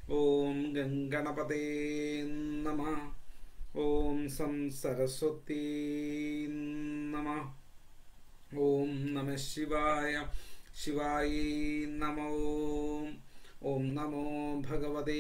ഓം ഗംഗണപതേ നമ ഓം സം സരസ്വതീ നമ ഓം നമ ശിവായ ശിവായേ നമോ ഓം നമോ ഭഗവതേ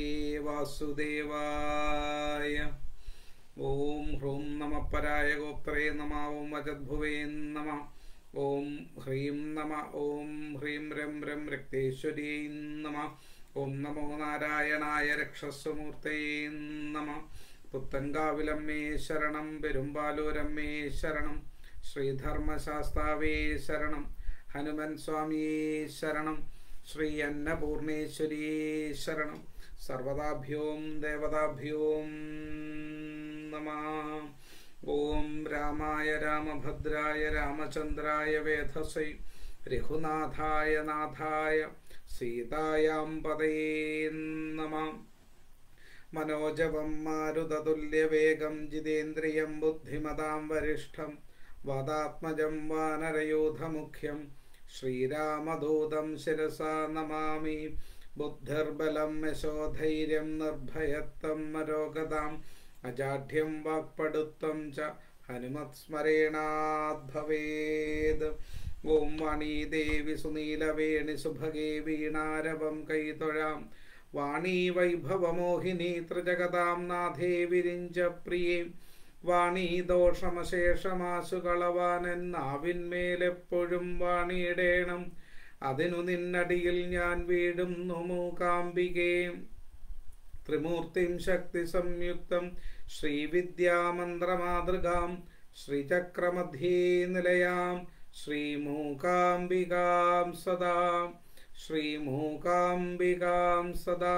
വാസുദേവായ ഓം ഹ്രൂം നമ പരായ ഗോത്രേ നമ ഓം വജദ്ഭുവേ നമ ഓം ഹ്രീം നമ ഓം ഹ്രീം രം രം രക്തേശ്വരീ നമ ഓം നമോ നാരായണായ രക്ഷസ്വമൂർത്തേ നമ പുത്തങ്കാവിലമ്മേ ശരണം പെരുമ്പാലൂരമ്മേ ശരണം ശ്രീധർമ്മശാസ്താവേ ശരണം ഹനുമൻ സ്വാമിയേ ശരണം ശ്രീ അന്നപൂർണേശ്വരിയേ ശരണം സർവതാഭ്യോം ദേവതാഭ്യോം നമ ഓം രാമായ രാമഭദ്രായ രാമചന്ദ്രായ വേധസൈ രഘുനാഥായ നാഥായ സീതായാം പതേ നമ മനോജവം മാരുതതുല്യവേഗം ജിതേന്ദ്രിയം ബുദ്ധിമതാം വരിഷ്ഠം വാദാത്മജം വാനരയൂഥമുഖ്യം ശ്രീരാമദൂതം ശിരസാ നമാമി ബുദ്ധിർബലം യശോധൈര്യം നിർഭയത്വം മരോഗതാം അജാഠ്യം വാക്പടുത്വം ച ഹനുമത് സ്മരേണാത് ഭവേത് ഓം വാണീ ദേവി സുനീലവേണി സുഭഗേ വീണാരവം കൈതൊഴാം വാണീ വൈഭവമോഹിനി ത്രിജഗതാം നാഥേ വിരിഞ്ച പ്രിയേ വാണീ ദോഷമശേഷമാശു കളവാനെന്നാവിന്മേലെപ്പോഴും വാണിയിടേണം അതിനു നിന്നടിയിൽ ഞാൻ വീടുന്നു മൂകാംബികേ ത്രിമൂർത്തിം ശക്തി സംയുക്തം ശ്രീവിദ്യാമന്ത്രമാതൃകാം ശ്രീചക്രമധ്യേ നിലയാം ശ്രീമൂകാംബികാം സദാ ശ്രീമൂകാംബികാം സദാ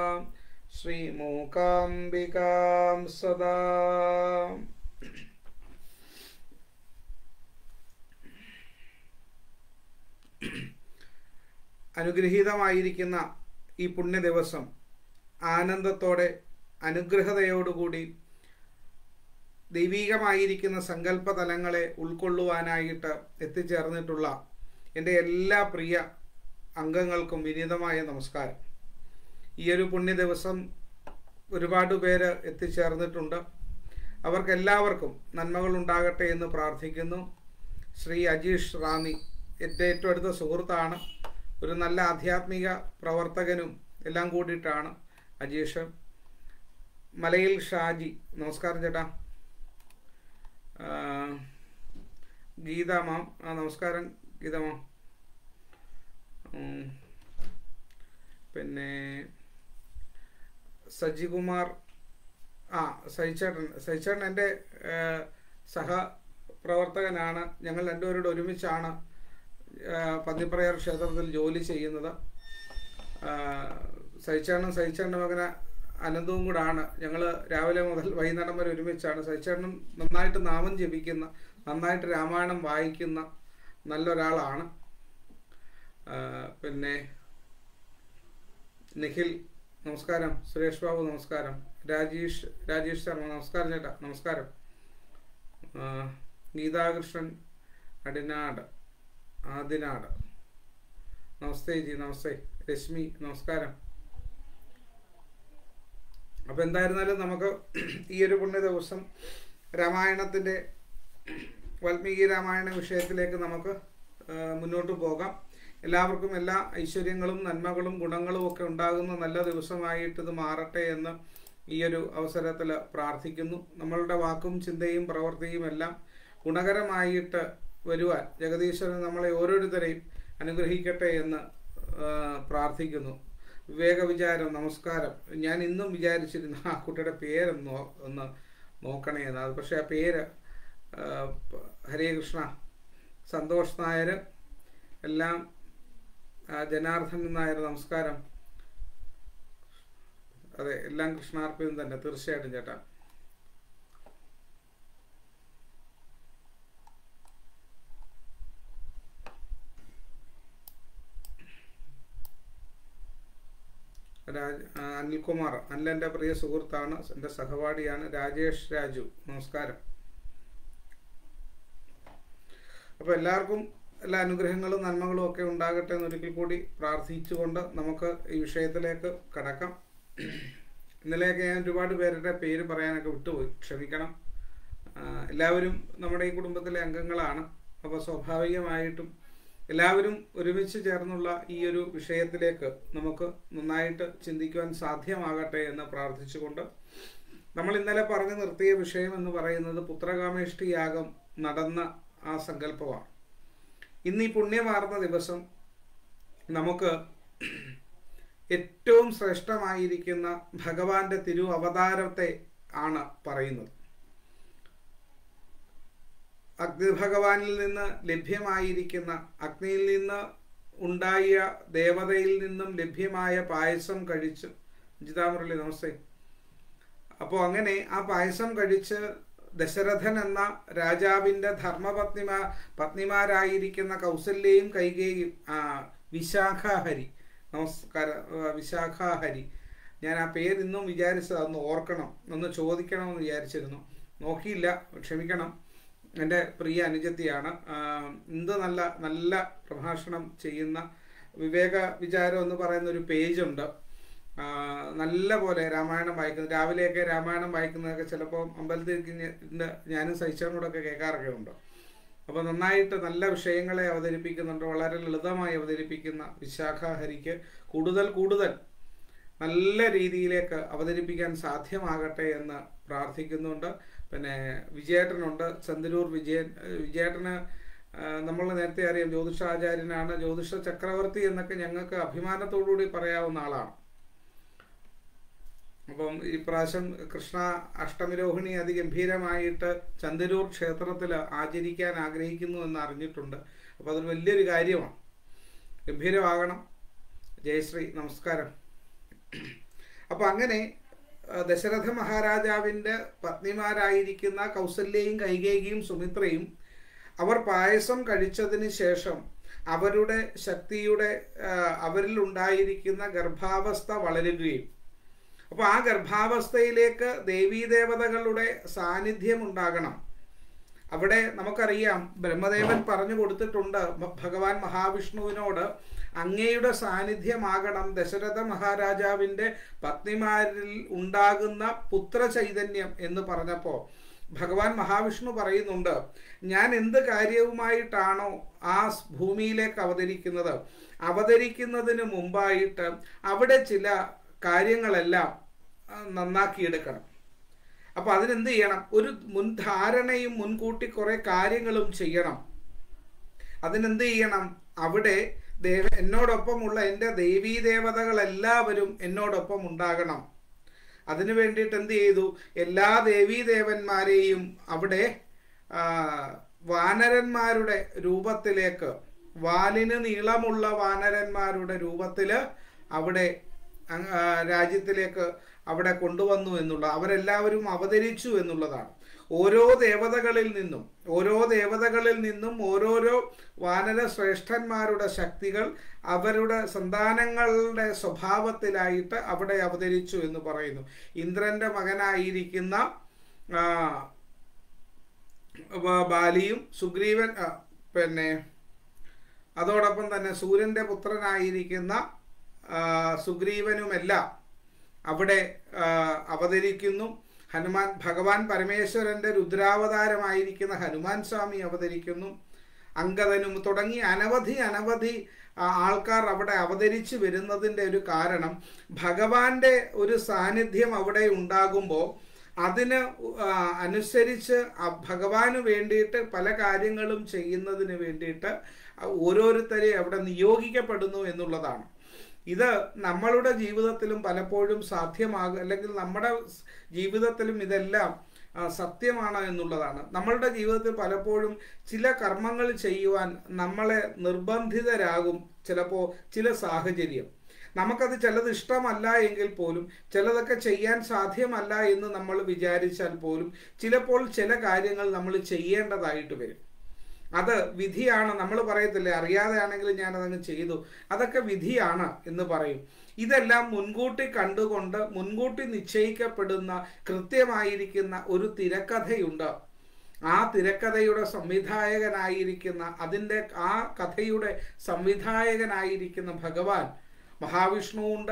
ശ്രീമൂകാംബികാം സദാ അനുഗ്രഹീതമായിരിക്കുന്ന ഈ പുണ്യ ദിവസം ആനന്ദത്തോടെ അനുഗ്രഹതയോടുകൂടി ദൈവീകമായിരിക്കുന്ന സങ്കല്പതലങ്ങളെ ഉൾക്കൊള്ളുവാനായിട്ട് എത്തിച്ചേർന്നിട്ടുള്ള എൻ്റെ എല്ലാ പ്രിയ അംഗങ്ങൾക്കും വിനീതമായ നമസ്കാരം ഈ ഒരു പുണ്യ ദിവസം ഒരുപാട് പേര് എത്തിച്ചേർന്നിട്ടുണ്ട് അവർക്കെല്ലാവർക്കും നന്മകൾ ഉണ്ടാകട്ടെ എന്ന് പ്രാർത്ഥിക്കുന്നു ശ്രീ അജീഷ് റാന്നി എൻ്റെ ഏറ്റവും അടുത്ത സുഹൃത്താണ് ഒരു നല്ല ആധ്യാത്മിക പ്രവർത്തകനും എല്ലാം കൂടിയിട്ടാണ് അജീഷ് മലയിൽ ഷാജി നമസ്കാരം ചേട്ടാ ഗീത മാം ആ നമസ്കാരം ഗീത മാം പിന്നെ സജികുമാർ ആ സഹിച്ചേട്ടൻ സഹിച്ചേട്ടൻ എൻ്റെ സഹപ്രവർത്തകനാണ് ഞങ്ങൾ രണ്ടുപേരോട് ഒരുമിച്ചാണ് പന്നിപ്രയർ ക്ഷേത്രത്തിൽ ജോലി ചെയ്യുന്നത് സഹിച്ചേട്ടനും സഹിച്ചേട്ടൻ്റെ മകന് അനന്തവും കൂടാണ് ഞങ്ങൾ രാവിലെ മുതൽ വൈകുന്നേരം വരെ ഒരുമിച്ചാണ് സഹിച്ചേട്ടനും നന്നായിട്ട് നാമം ജപിക്കുന്ന നന്നായിട്ട് രാമായണം വായിക്കുന്ന നല്ലൊരാളാണ് പിന്നെ നിഖിൽ നമസ്കാരം സുരേഷ് ബാബു നമസ്കാരം രാജീഷ് രാജേഷ് ശർമ്മ നമസ്കാരം ചേട്ടാ നമസ്കാരം ഗീതാകൃഷ്ണൻ അടിനാട് ആദിനാട് നമസ്തേ ജി നമസ്തേ രശ്മി നമസ്കാരം അപ്പം എന്തായിരുന്നാലും നമുക്ക് ഈ ഒരു പുണ്യ ദിവസം രാമായണത്തിൻ്റെ വാൽമീകി രാമായണ വിഷയത്തിലേക്ക് നമുക്ക് മുന്നോട്ട് പോകാം എല്ലാവർക്കും എല്ലാ ഐശ്വര്യങ്ങളും നന്മകളും ഗുണങ്ങളും ഒക്കെ ഉണ്ടാകുന്ന നല്ല ദിവസമായിട്ട് ഇത് മാറട്ടെ എന്ന് ഈ ഒരു അവസരത്തിൽ പ്രാർത്ഥിക്കുന്നു നമ്മളുടെ വാക്കും ചിന്തയും പ്രവൃത്തിയും എല്ലാം ഗുണകരമായിട്ട് വരുവാൻ ജഗദീശ്വരൻ നമ്മളെ ഓരോരുത്തരെയും അനുഗ്രഹിക്കട്ടെ എന്ന് പ്രാർത്ഥിക്കുന്നു വിവേക വിചാരം നമസ്കാരം ഞാൻ ഇന്നും വിചാരിച്ചിരുന്നു ആ കുട്ടിയുടെ പേരൊന്ന് ഒന്ന് നോക്കണേ എന്ന് അത് പക്ഷേ ആ പേര് ഹരേ കൃഷ്ണ സന്തോഷ് നായർ എല്ലാം ജനാർദ്ദൻ നായർ നമസ്കാരം അതെ എല്ലാം കൃഷ്ണാർപ്പിതം തന്നെ തീർച്ചയായിട്ടും ചേട്ടാ രാജ് അനിൽകുമാർ അനിൽ എൻ്റെ പ്രിയ സുഹൃത്താണ് എൻ്റെ സഹപാഠിയാണ് രാജേഷ് രാജു നമസ്കാരം അപ്പോൾ എല്ലാവർക്കും എല്ലാ അനുഗ്രഹങ്ങളും നന്മകളും ഒക്കെ ഉണ്ടാകട്ടെ എന്നൊരിക്കൽ കൂടി പ്രാർത്ഥിച്ചുകൊണ്ട് നമുക്ക് ഈ വിഷയത്തിലേക്ക് കടക്കാം ഇന്നലെയൊക്കെ ഞാൻ ഒരുപാട് പേരുടെ പേര് പറയാനൊക്കെ വിട്ടുപോയി ക്ഷമിക്കണം ആ, എല്ലാവരും നമ്മുടെ ഈ കുടുംബത്തിലെ അംഗങ്ങളാണ് അപ്പോൾ സ്വാഭാവികമായിട്ടും എല്ലാവരും ഒരുമിച്ച് ചേർന്നുള്ള ഈ ഒരു വിഷയത്തിലേക്ക് നമുക്ക് നന്നായിട്ട് ചിന്തിക്കുവാൻ സാധ്യമാകട്ടെ എന്ന് പ്രാർത്ഥിച്ചുകൊണ്ട് നമ്മൾ ഇന്നലെ പറഞ്ഞു നിർത്തിയ വിഷയം എന്ന് പറയുന്നത് പുത്രകാമേഷ്ടി യാഗം നടന്ന ആ സങ്കല്പമാണ് ഇന്ന് ഈ പുണ്യമാർന്ന ദിവസം നമുക്ക് ഏറ്റവും ശ്രേഷ്ഠമായിരിക്കുന്ന ഭഗവാന്റെ തിരു അവതാരത്തെ ആണ് പറയുന്നത് അഗ്നിഭഗവാനിൽ നിന്ന് ലഭ്യമായിരിക്കുന്ന അഗ്നിയിൽ നിന്ന് ഉണ്ടായ ദേവതയിൽ നിന്നും ലഭ്യമായ പായസം കഴിച്ച് ജിതാമുരളി നമസ്തേ അപ്പോൾ അങ്ങനെ ആ പായസം കഴിച്ച് ദശരഥൻ എന്ന രാജാവിൻ്റെ ധർമ്മപത്നിമാ പത്നിമാരായിരിക്കുന്ന കൗസല്യയും കൈകേയും ആ വിശാഖാഹരി നമസ്കാരം ആ, വിശാഖാഹരി ഞാൻ ആ പേര് ഇന്നും വിചാരിച്ചത് അതൊന്ന് ഓർക്കണം ഒന്ന് ചോദിക്കണമെന്ന് വിചാരിച്ചിരുന്നു നോക്കിയില്ല ക്ഷമിക്കണം എൻ്റെ പ്രിയ അനുജത്തിയാണ് ആ, എന്ത് നല്ല നല്ല പ്രഭാഷണം ചെയ്യുന്ന വിവേക വിചാരം എന്ന് പറയുന്ന ഒരു പേജുണ്ട് ആ, നല്ല പോലെ രാമായണം വായിക്കുന്നത് രാവിലെയൊക്കെ രാമായണം വായിക്കുന്നതൊക്കെ ചിലപ്പോൾ അമ്പലത്തിൽ ഇന്ന് ഞാനും സഹിച്ചതും കൂടെ ഒക്കെ കേൾക്കാറൊക്കെ ഉണ്ട് അപ്പോൾ നന്നായിട്ട് നല്ല വിഷയങ്ങളെ അവതരിപ്പിക്കുന്നുണ്ട് വളരെ ലളിതമായി അവതരിപ്പിക്കുന്ന വിശാഖ ഹരിക്ക് കൂടുതൽ കൂടുതൽ നല്ല രീതിയിലേക്ക് അവതരിപ്പിക്കാൻ സാധ്യമാകട്ടെ എന്ന് പ്രാർത്ഥിക്കുന്നുണ്ട് പിന്നെ വിജയേട്ടനുണ്ട് ചന്ദ്രൂർ വിജയൻ ഏഹ് വിജയേട്ടന് നമ്മൾ നേരത്തെ അറിയാം ജ്യോതിഷാചാര്യനാണ് ജ്യോതിഷ ചക്രവർത്തി എന്നൊക്കെ ഞങ്ങൾക്ക് അഭിമാനത്തോടുകൂടി പറയാവുന്ന ആളാണ് അപ്പം ഈ പ്രാവശ്യം കൃഷ്ണ അഷ്ടമിരോഹിണി അതിഗംഭീരമായിട്ട് ചന്ദ്രൂർ ക്ഷേത്രത്തിൽ ആചരിക്കാൻ ആഗ്രഹിക്കുന്നു എന്ന് അറിഞ്ഞിട്ടുണ്ട് അപ്പോൾ അതൊരു വലിയൊരു കാര്യമാണ് ഗംഭീരമാകണം ജയശ്രീ നമസ്കാരം അപ്പോൾ അങ്ങനെ ആ, ദശരഥ മഹാരാജാവിൻ്റെ പത്നിമാരായിരിക്കുന്ന കൗസല്യയും കൈകേയിയും സുമിത്രയും അവർ പായസം കഴിച്ചതിന് ശേഷം അവരുടെ ശക്തിയുടെ ആ, അവരിൽ ഉണ്ടായിരിക്കുന്ന ഗർഭാവസ്ഥ വളരുകയും അപ്പോൾ ആ ഗർഭാവസ്ഥയിലേക്ക് ദേവീദേവതകളുടെ സാന്നിധ്യം ഉണ്ടാകണം അവിടെ നമുക്കറിയാം ബ്രഹ്മദേവൻ പറഞ്ഞു കൊടുത്തിട്ടുണ്ട് ഭ- ഭഗവാൻ മഹാവിഷ്ണുവിനോട് അങ്ങയുടെ സാന്നിധ്യമാകണം ദശരഥ മഹാരാജാവിൻ്റെ പത്നിമാരിൽ ഉണ്ടാകുന്ന പുത്ര ചൈതന്യം എന്ന് പറഞ്ഞപ്പോൾ ഭഗവാൻ മഹാവിഷ്ണു പറയുന്നുണ്ട് ഞാൻ എന്ത് കാര്യവുമായിട്ടാണോ ആ സ് ഭൂമിയിലേക്ക് അവതരിക്കുന്നത് അവതരിക്കുന്നതിന് മുമ്പായിട്ട് അവിടെ ചില കാര്യങ്ങളെല്ലാം ആ, നന്നാക്കിയെടുക്കണം അപ്പൊ അതിനെന്ത് ചെയ്യണം ഒരു മുൻധാരണയും മുൻകൂട്ടി കുറെ കാര്യങ്ങളും ചെയ്യണം അതിനെന്ത് ചെയ്യണം അവിടെ ദേവ എന്നോടൊപ്പമുള്ള എൻ്റെ ദേവീ ദേവതകളെല്ലാവരും എന്നോടൊപ്പം ഉണ്ടാകണം അതിനു വേണ്ടിയിട്ട് എന്ത് ചെയ്തു എല്ലാ ദേവീദേവന്മാരെയും അവിടെ ആ, വാനരന്മാരുടെ രൂപത്തിലേക്ക് വാലിന് നീളമുള്ള വാനരന്മാരുടെ രൂപത്തില് അവിടെ അങ് ആ, രാജ്യത്തിലേക്ക് അവിടെ കൊണ്ടുവന്നു എന്നുള്ള അവരെല്ലാവരും അവതരിച്ചു എന്നുള്ളതാണ് ഓരോ ദേവതകളിൽ നിന്നും ഓരോ ദേവതകളിൽ നിന്നും ഓരോരോ വാനര ശ്രേഷ്ഠന്മാരുടെ ശക്തികൾ അവരുടെ സന്താനങ്ങളുടെ സ്വഭാവത്തിലായിട്ട് അവിടെ അവതരിച്ചു എന്ന് പറയുന്നു ഇന്ദ്രന്റെ മകനായിരിക്കുന്ന ആ, ബ- ബാലിയും സുഗ്രീവൻ ആ, പിന്നെ അതോടൊപ്പം തന്നെ സൂര്യന്റെ പുത്രനായിരിക്കുന്ന ആ, സുഗ്രീവനുമെല്ലാം അവിടെ ആ, അവതരിക്കുന്നു ഹനുമാൻ ഭഗവാൻ പരമേശ്വരന്റെ രുദ്രാവതാരമായിരിക്കുന്ന ഹനുമാൻ സ്വാമി അവതരിക്കുന്നു അങ്കദനും തുടങ്ങി അനവധി അനവധി ആ, ആൾക്കാർ അവിടെ അവതരിച്ചു വരുന്നതിൻ്റെ ഒരു കാരണം ഭഗവാന്റെ ഒരു സാന്നിധ്യം അവിടെ ഉണ്ടാകുമ്പോൾ അതിന് ആ, അനുസരിച്ച് ആ ഭഗവാന് വേണ്ടിയിട്ട് പല കാര്യങ്ങളും ചെയ്യുന്നതിന് വേണ്ടിയിട്ട് ഓരോരുത്തരെ അവിടെ നിയോഗിക്കപ്പെടുന്നു എന്നുള്ളതാണ് ഇത് നമ്മളുടെ ജീവിതത്തിലും പലപ്പോഴും സാധ്യമാകും അല്ലെങ്കിൽ നമ്മുടെ സ് ജീവിതത്തിലും ഇതെല്ലാം ആ, സത്യമാണ് എന്നുള്ളതാണ് നമ്മളുടെ ജീവിതത്തിൽ പലപ്പോഴും ചില കർമ്മങ്ങൾ ചെയ്യുവാൻ നമ്മളെ നിർബന്ധിതരാകും ചിലപ്പോൾ ചില സാഹചര്യം നമുക്കത് ചിലത് ഇഷ്ടമല്ല എങ്കിൽ പോലും ചിലതൊക്കെ ചെയ്യാൻ സാധ്യമല്ല എന്ന് നമ്മൾ വിചാരിച്ചാൽ പോലും ചിലപ്പോൾ ചില കാര്യങ്ങൾ നമ്മൾ ചെയ്യേണ്ടതായിട്ട് വരും അത് വിധിയാണ് നമ്മൾ പറയത്തില്ലേ അറിയാതെ ആണെങ്കിലും ഞാൻ അതങ്ങ് ചെയ്തു അതൊക്കെ വിധിയാണ് എന്ന് പറയും ഇതെല്ലാം മുൻകൂട്ടി കണ്ടുകൊണ്ട് മുൻകൂട്ടി നിശ്ചയിക്കപ്പെടുന്ന കൃത്യമായിരിക്കുന്ന ഒരു തിരക്കഥയുണ്ട് ആ തിരക്കഥയുടെ സംവിധായകനായിരിക്കുന്ന അതിൻ്റെ ആ കഥയുടെ സംവിധായകനായിരിക്കുന്ന ഭഗവാൻ മഹാവിഷ്ണുവുണ്ട്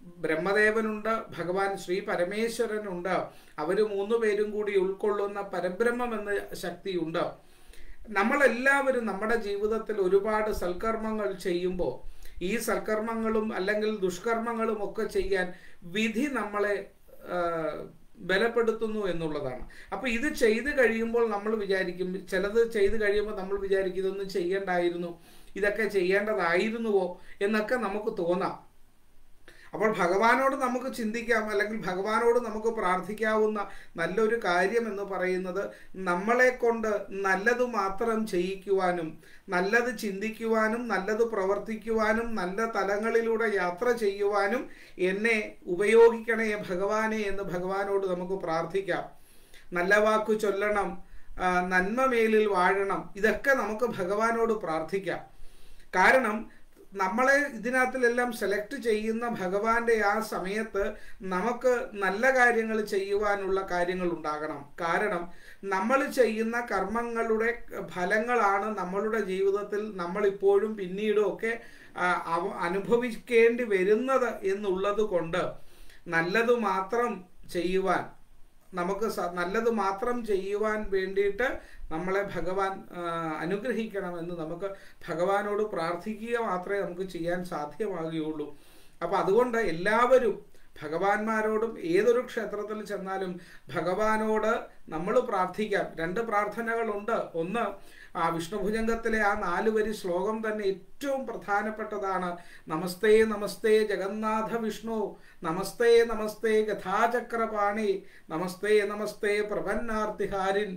ബ്രഹ്മദേവനുണ്ട് ഭഗവാൻ ശ്രീ പരമേശ്വരനുണ്ട് അവർ മൂന്നു പേരും കൂടി ഉൾക്കൊള്ളുന്ന പരബ്രഹ്മം എന്ന ശക്തിയുണ്ട് നമ്മളെല്ലാവരും നമ്മുടെ ജീവിതത്തിൽ ഒരുപാട് സൽക്കർമ്മങ്ങൾ ചെയ്യുമ്പോൾ ഈ സൽക്കർമ്മങ്ങളും അല്ലെങ്കിൽ ദുഷ്കർമ്മങ്ങളും ഒക്കെ ചെയ്യാൻ വിധി നമ്മളെ ആ, ബലപ്പെടുത്തുന്നു എന്നുള്ളതാണ് അപ്പോൾ ഇത് ചെയ്ത് കഴിയുമ്പോൾ നമ്മൾ വിചാരിക്കും ചിലത് ചെയ്ത് കഴിയുമ്പോൾ നമ്മൾ വിചാരിക്കും ഇതൊന്നും ചെയ്യേണ്ടായിരുന്നു ഇതൊക്കെ ചെയ്യേണ്ടതായിരുന്നുവോ എന്നൊക്കെ നമുക്ക് തോന്നാം അപ്പോൾ ഭഗവാനോട് നമുക്ക് ചിന്തിക്കാം അല്ലെങ്കിൽ ഭഗവാനോട് നമുക്ക് പ്രാർത്ഥിക്കാവുന്ന നല്ലൊരു കാര്യം എന്ന് പറയുന്നത് നമ്മളെ കൊണ്ട് നല്ലത് മാത്രം ചെയ്യിക്കുവാനും നല്ലത് ചിന്തിക്കുവാനും നല്ലത് പ്രവർത്തിക്കുവാനും നല്ല തലങ്ങളിലൂടെ യാത്ര ചെയ്യുവാനും എന്നെ ഉപയോഗിക്കണേ ഭഗവാനെ എന്ന് ഭഗവാനോട് നമുക്ക് പ്രാർത്ഥിക്കാം നല്ല വാക്കു ചൊല്ലണം ആ, നന്മ മേലിൽ വാഴണം ഇതൊക്കെ നമുക്ക് ഭഗവാനോട് പ്രാർത്ഥിക്കാം കാരണം നമ്മളെ ഇതിനകത്തിലെല്ലാം സെലക്ട് ചെയ്യുന്ന ഭഗവാന്റെ ആ സമയത്ത് നമുക്ക് നല്ല കാര്യങ്ങൾ ചെയ്യുവാനുള്ള കാര്യങ്ങൾ ഉണ്ടാകണം കാരണം നമ്മൾ ചെയ്യുന്ന കർമ്മങ്ങളുടെ ഫലങ്ങളാണ് നമ്മളുടെ ജീവിതത്തിൽ നമ്മളിപ്പോഴും പിന്നീടും ഒക്കെ ആ, അവ- അനുഭവിക്കേണ്ടി വരുന്നത് എന്നുള്ളത് കൊണ്ട് നല്ലത് മാത്രം ചെയ്യുവാൻ നമുക്ക് സ- നല്ലത് മാത്രം ചെയ്യുവാൻ വേണ്ടിയിട്ട് നമ്മളെ ഭഗവാൻ ആ, അനുഗ്രഹിക്കണമെന്ന് നമുക്ക് ഭഗവാനോട് പ്രാർത്ഥിക്കുക മാത്രമേ നമുക്ക് ചെയ്യാൻ സാധ്യമാകുകയുള്ളൂ അപ്പം അതുകൊണ്ട് എല്ലാവരും ഭഗവാന്മാരോടും ഏതൊരു ക്ഷേത്രത്തിൽ ചെന്നാലും ഭഗവാനോട് നമ്മൾ പ്രാർത്ഥിക്കാം രണ്ട് പ്രാർത്ഥനകളുണ്ട് ഒന്ന് ആ വിഷ്ണുഭുജംഗത്തിലെ ആ നാല് വരി ശ്ലോകം തന്നെ ഏറ്റവും പ്രധാനപ്പെട്ടതാണ് നമസ്തേ നമസ്തേ ജഗന്നാഥ വിഷ്ണു നമസ്തേ നമസ്തേ ഗഥാചക്രപാണി നമസ്തേ നമസ്തേ പ്രപന്നാർത്തിഹാരിൻ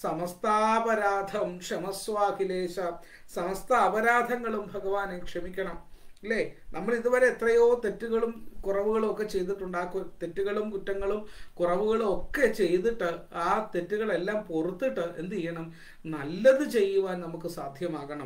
സമസ്താപരാധം ക്ഷമസ്വാഖിലേശ സമസ്ത അപരാധങ്ങളും ഭഗവാനെ ക്ഷമിക്കണം അല്ലേ നമ്മൾ ഇതുവരെ എത്രയോ തെറ്റുകളും കുറവുകളും ഒക്കെ ചെയ്തിട്ടുണ്ട് ആ കു- തെറ്റുകളും കുറ്റങ്ങളും കുറവുകളും ഒക്കെ ചെയ്തിട്ട് ആ തെറ്റുകളെല്ലാം പൊറുത്തിട്ട് എന്ത് ചെയ്യണം നല്ലത് ചെയ്യുവാൻ നമുക്ക് സാധ്യമാകണം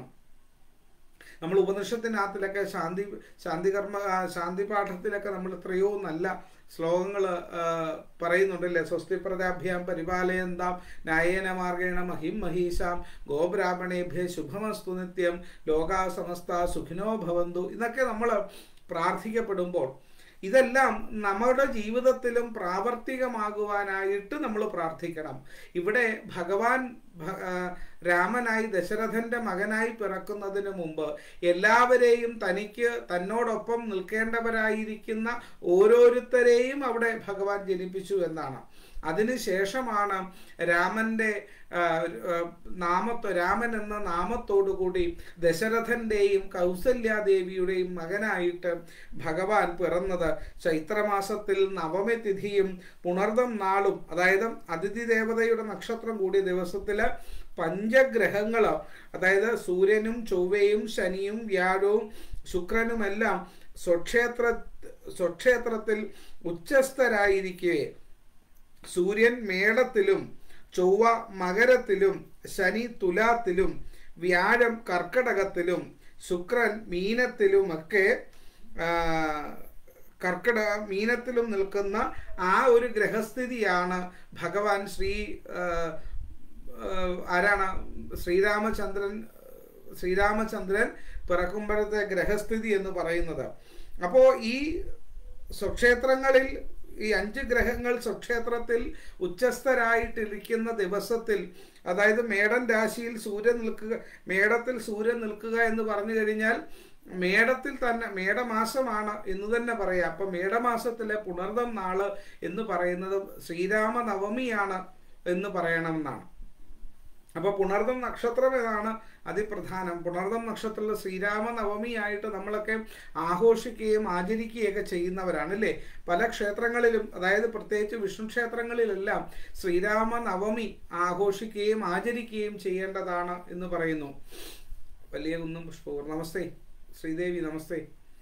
നമ്മൾ ഉപനിഷത്തിനകത്തിലൊക്കെ ശാന്തി ശാന്തി കർമ്മ ആ, ശാന്തി പാഠത്തിലൊക്കെ നമ്മൾ എത്രയോ നല്ല ശ്ലോകങ്ങൾ പറയുന്നുണ്ടല്ലേ സ്വസ്തി പ്രജാഭ്യാം പരിപാലയന്താം ന്യായേന മാർഗേണ മഹിം മഹീശാം ഗോബ്രാഹ്മണേഭ്യ ശുഭമസ്തു നിത്യം ലോകാ സമസ്ത സുഖിനോ ഭവന്തു ഇതൊക്കെ നമ്മൾ പ്രാർത്ഥിക്കപ്പെടുമ്പോൾ ഇതെല്ലാം നമ്മുടെ ജീവിതത്തിലും പ്രാവർത്തികമാകുവാനായിട്ട് നമ്മൾ പ്രാർത്ഥിക്കണം ഇവിടെ ഭഗവാൻ ഭ- ആ, രാമനായി ദശരഥന്റെ മകനായി പിറക്കുന്നതിന് മുമ്പ് എല്ലാവരെയും തനിക്ക് തന്നോടൊപ്പം നിൽക്കേണ്ടവരായിരിക്കുന്ന ഓരോരുത്തരെയും അവിടെ ഭഗവാൻ ജനിപ്പിച്ചു എന്നാണ് അതിനുശേഷമാണ് രാമന്റെ ആ, ആ, നാമത്തോ രാമൻ എന്ന നാമത്തോടുകൂടി ദശരഥന്റെയും കൗസല്യാദേവിയുടെയും മകനായിട്ട് ഭഗവാൻ പിറന്നത് ചൈത്രമാസത്തിൽ നവമി തിഥിയും പുണർദം നാളും അതായത് അതിഥി ദേവതയുടെ നക്ഷത്രം കൂടിയ ദിവസത്തില് പഞ്ചഗ്രഹങ്ങൾ അതായത് സൂര്യനും ചൊവ്വയും ശനിയും വ്യാഴവും ശുക്രനുമെല്ലാം സ്വക്ഷേത്ര സ്വക്ഷേത്രത്തിൽ ഉച്ചസ്ഥരായിരിക്കെ സൂര്യൻ മേടത്തിലും ചൊവ്വ മകരത്തിലും ശനി തുലാത്തിലും വ്യാഴം കർക്കടകത്തിലും ശുക്രൻ മീനത്തിലുമൊക്കെ ആ, കർക്കിടക മീനത്തിലും നിൽക്കുന്ന ആ ഒരു ഗ്രഹസ്ഥിതിയാണ് ഭഗവാൻ ശ്രീ ആ, ആ, ആരാണ് ശ്രീരാമചന്ദ്രൻ ശ്രീരാമചന്ദ്രൻ പിറക്കുമ്പോഴത്തെ ഗ്രഹസ്ഥിതി എന്ന് പറയുന്നത് അപ്പോൾ ഈ സ്വക്ഷേത്രങ്ങളിൽ ഈ അഞ്ച് ഗ്രഹങ്ങൾ സ്വക്ഷേത്രത്തിൽ ഉച്ചസ്ഥരായിട്ടിരിക്കുന്ന ദിവസത്തിൽ അതായത് മേടൻ രാശിയിൽ സൂര്യൻ നിൽക്കുക മേടത്തിൽ സൂര്യൻ നിൽക്കുക എന്ന് പറഞ്ഞു കഴിഞ്ഞാൽ മേടത്തിൽ തന്നെ മേടമാസമാണ് എന്ന് തന്നെ പറയാം അപ്പം മേടമാസത്തിലെ പുണർദം നാള് എന്ന് പറയുന്നത് ശ്രീരാമ നവമിയാണ് എന്ന് പറയണമെന്നാണ് അപ്പോൾ പുണർദം നക്ഷത്രം ഏതാണ് അതിപ്രധാനം പുണർദം നക്ഷത്രത്തിൽ ശ്രീരാമ നവമിയായിട്ട് നമ്മളൊക്കെ ആഘോഷിക്കുകയും ആചരിക്കുകയൊക്കെ ചെയ്യുന്നവരാണ് അല്ലേ പല ക്ഷേത്രങ്ങളിലും അതായത് പ്രത്യേകിച്ച് വിഷ്ണു ക്ഷേത്രങ്ങളിലെല്ലാം ശ്രീരാമ നവമി ആഘോഷിക്കുകയും ആചരിക്കുകയും ചെയ്യേണ്ടതാണ് എന്ന് പറയുന്നു വലിയ കുന്നും പുഷ്പവും നമസ്തേ ശ്രീദേവി നമസ്തേ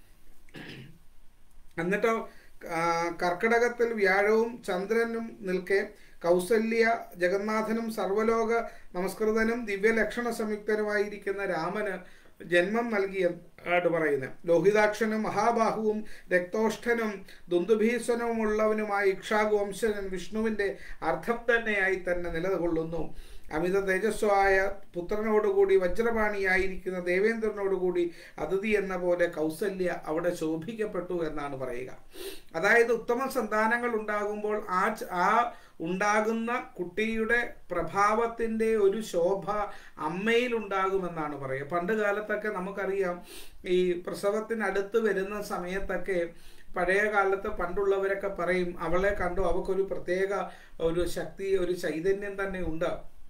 എന്നിട്ടോ ആ, കർക്കിടകത്തിൽ വ്യാഴവും ചന്ദ്രനും നിൽക്കെ കൗസല്യ ജഗന്നാഥനും സർവലോക നമസ്കൃതനും ദിവ്യലക്ഷണ സംയുക്തനുമായിരിക്കുന്ന രാമന് ജന്മം നൽകിയ ആയിട്ട് പറയുന്നത് ലോഹിതാക്ഷനും മഹാബാഹുവും രക്തോഷ്ഠനും ദുന്ദുഭീസ്വനവുമുള്ളവനുമായ ഇക്ഷാകു വംശജൻ വിഷ്ണുവിൻ്റെ അർത്ഥം തന്നെയായി തന്നെ നിലകൊള്ളുന്നു അമിത തേജസ്വായ പുത്രനോടുകൂടി വജ്രപാണിയായിരിക്കുന്ന ദേവേന്ദ്രനോടുകൂടി അതിഥി എന്ന പോലെ കൗസല്യ അവിടെ ശോഭിക്കപ്പെട്ടു എന്നാണ് പറയുക അതായത് ഉത്തമ സന്താനങ്ങൾ ഉണ്ടാകുമ്പോൾ ആ ച- ആ ഉണ്ടാകുന്ന കുട്ടിയുടെ പ്രഭാവത്തിൻ്റെ ഒരു ശോഭ അമ്മയിൽ ഉണ്ടാകുമെന്നാണ് പറയുക പണ്ട് കാലത്തൊക്കെ നമുക്കറിയാം ഈ പ്രസവത്തിനടുത്ത് വരുന്ന സമയത്തൊക്കെ പഴയ കാലത്ത് പണ്ടുള്ളവരൊക്കെ പറയും അവളെ കണ്ടു അവൾക്കൊരു പ്രത്യേക ഒരു ശക്തി ഒരു ചൈതന്യം തന്നെ ഉണ്ട്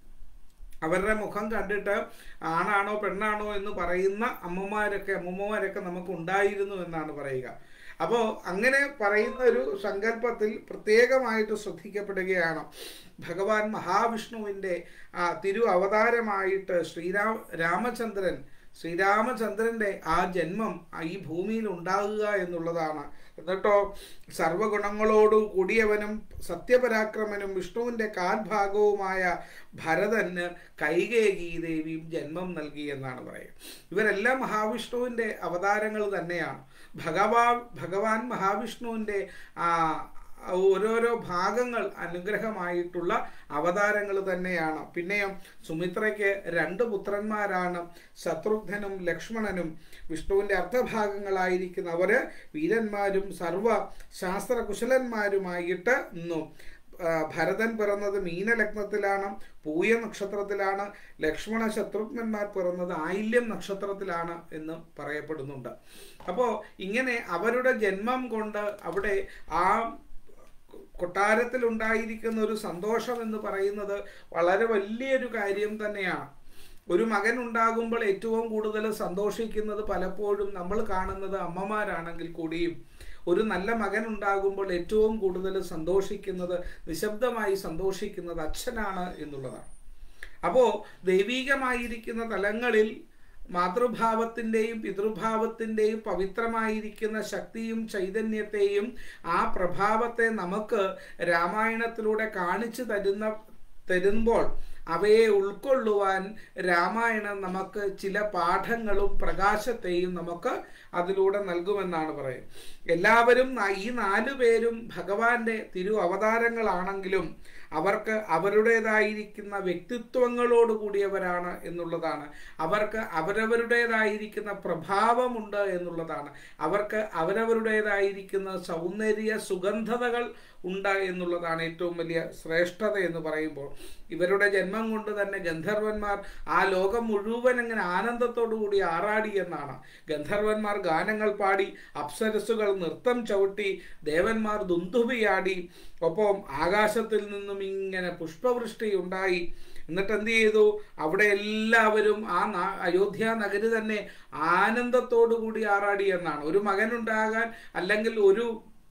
അവരുടെ മുഖം കണ്ടിട്ട് ആണാണോ പെണ്ണാണോ എന്ന് പറയുന്ന അമ്മമാരൊക്കെ അമ്മൂമ്മമാരൊക്കെ നമുക്ക് ഉണ്ടായിരുന്നു എന്നാണ് പറയുക അപ്പോൾ അങ്ങനെ പറയുന്ന ഒരു സങ്കല്പത്തിൽ പ്രത്യേകമായിട്ട് ശ്രദ്ധിക്കപ്പെടുകയാണ് ഭഗവാൻ മഹാവിഷ്ണുവിൻ്റെ ആ തിരു അവതാരമായിട്ട് ശ്രീരാം രാമചന്ദ്രൻ ശ്രീരാമചന്ദ്രന്റെ ആ ജന്മം ആ ഈ ഭൂമിയിൽ ഉണ്ടാകുക എന്നുള്ളതാണ് എന്നിട്ടോ സർവഗുണങ്ങളോടു കൂടിയവനും സത്യപരാക്രമനും വിഷ്ണുവിന്റെ കാൽഭാഗവുമായ ഭരതന് കൈകേകി ദേവിയും ജന്മം നൽകി എന്നാണ് പറയുക ഇവരെല്ലാം മഹാവിഷ്ണുവിന്റെ അവതാരങ്ങൾ തന്നെയാണ് ഭഗവാ ഭഗവാൻ മഹാവിഷ്ണുവിന്റെ ആ ഓരോരോ ഭാഗങ്ങൾ അനുഗ്രഹമായിട്ടുള്ള അവതാരങ്ങൾ തന്നെയാണ് പിന്നെയും സുമിത്രയ്ക്ക് രണ്ട് പുത്രന്മാരാണ് ശത്രുഘ്നനും ലക്ഷ്മണനും വിഷ്ണുവിൻ്റെ അർത്ഥഭാഗങ്ങളായിരിക്കുന്ന അവര് വീരന്മാരും സർവ ശാസ്ത്രകുശലന്മാരുമായിട്ട് ഇന്നു ആ, ഭരതൻ പിറന്നത് മീനലഗ്നത്തിലാണ് പൂയ നക്ഷത്രത്തിലാണ് ലക്ഷ്മണ ശത്രുഘ്നന്മാർ പിറന്നത് ആയില്യം നക്ഷത്രത്തിലാണ് എന്ന് പറയപ്പെടുന്നുണ്ട് അപ്പോൾ ഇങ്ങനെ അവരുടെ ജന്മം കൊണ്ട് അവിടെ ആ കൊട്ടാരത്തിൽ ഉണ്ടായിരിക്കുന്ന ഒരു സന്തോഷം എന്ന് പറയുന്നത് വളരെ വലിയൊരു കാര്യം തന്നെയാണ് ഒരു മകൻ ഉണ്ടാകുമ്പോൾ ഏറ്റവും കൂടുതൽ സന്തോഷിക്കുന്നത് പലപ്പോഴും നമ്മൾ കാണുന്നത് അമ്മമാരാണെങ്കിൽ കൂടിയും ഒരു നല്ല മകൻ ഉണ്ടാകുമ്പോൾ ഏറ്റവും കൂടുതൽ സന്തോഷിക്കുന്നത് നിശബ്ദമായി സന്തോഷിക്കുന്നത് അച്ഛനാണ് എന്നുള്ളതാണ് അപ്പോൾ ദൈവീകമായിരിക്കുന്ന തലങ്ങളിൽ മാതൃഭാവത്തിൻ്റെയും പിതൃഭാവത്തിൻ്റെയും പവിത്രമായിരിക്കുന്ന ശക്തിയും ചൈതന്യത്തെയും ആ പ്രഭാവത്തെ നമുക്ക് രാമായണത്തിലൂടെ കാണിച്ചു തരുന്ന തരുമ്പോൾ അവയെ ഉൾക്കൊള്ളുവാൻ രാമായണം നമുക്ക് ചില പാഠങ്ങളും പ്രകാശത്തെയും നമുക്ക് അതിലൂടെ നൽകുമെന്നാണ് പറയുന്നത് എല്ലാവരും ന- ഈ നാലു പേരും ഭഗവാന്റെ തിരു അവതാരങ്ങളാണെങ്കിലും അവർക്ക് അവരുടേതായിരിക്കുന്ന വ്യക്തിത്വങ്ങളോട് കൂടിയവരാണ് എന്നുള്ളതാണ് അവർക്ക് അവരവരുടേതായിരിക്കുന്ന പ്രഭാവമുണ്ട് എന്നുള്ളതാണ് അവർക്ക് അവരവരുടേതായിരിക്കുന്ന സൗന്ദര്യ സുഗന്ധതകൾ ഉണ്ട് എന്നുള്ളതാണ് ഏറ്റവും വലിയ ശ്രേഷ്ഠത എന്ന് പറയുമ്പോൾ ഇവരുടെ ജന്മം കൊണ്ട് തന്നെ ഗന്ധർവന്മാർ ആ ലോകം മുഴുവൻ അങ്ങനെ ആനന്ദത്തോടു കൂടി ആറാടി എന്നാണ് ഗന്ധർവന്മാർ ഗാനങ്ങൾ പാടി അപ്സരസുകൾ നൃത്തം ചവിട്ടി ദേവന്മാർ ദുന്ദുഭിയാടി ഒപ്പം ആകാശത്തിൽ നിന്നും ഇങ്ങനെ പുഷ്പവൃഷ്ടി ഉണ്ടായി എന്നിട്ട് എന്ത് ചെയ്തു അവിടെ എല്ലാവരും ആ നാ- അയോധ്യ നഗരി തന്നെ ആനന്ദത്തോടു കൂടി ആറാടി എന്നാണ് ഒരു മകനുണ്ടാകാൻ അല്ലെങ്കിൽ ഒരു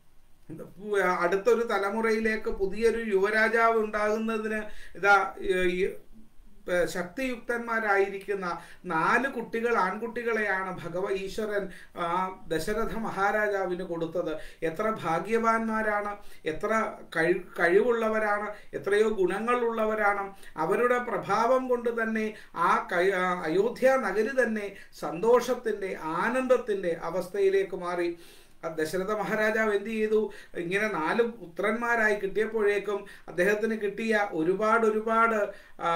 അടുത്തൊരു തലമുറയിലേക്ക് പുതിയൊരു യുവരാജാവ് ഉണ്ടാകുന്നതിന് ഇതാ ഈ ഏ, ശക്തിയുക്തന്മാരായിരിക്കുന്ന നാല് കുട്ടികൾ ആൺകുട്ടികളെയാണ് ഭഗവ ഈശ്വരൻ ആ ദശരഥ മഹാരാജാവിന് കൊടുത്തത് എത്ര ഭാഗ്യവാന്മാരാണ് എത്ര കഴി കഴിവുള്ളവരാണ് എത്രയോ ഗുണങ്ങളുള്ളവരാണ് അവരുടെ പ്രഭാവം കൊണ്ട് തന്നെ ആ കൈ ആ അയോധ്യ നഗരി തന്നെ സന്തോഷത്തിൻ്റെ ആനന്ദത്തിൻ്റെ അവസ്ഥയിലേക്ക് മാറി ആ ദശരഥ മഹാരാജാവ് എന്ത് ചെയ്തു ഇങ്ങനെ നാല് പുത്രന്മാരായി കിട്ടിയപ്പോഴേക്കും അദ്ദേഹത്തിന് കിട്ടിയ ഒരുപാട് ഒരുപാട് ആ,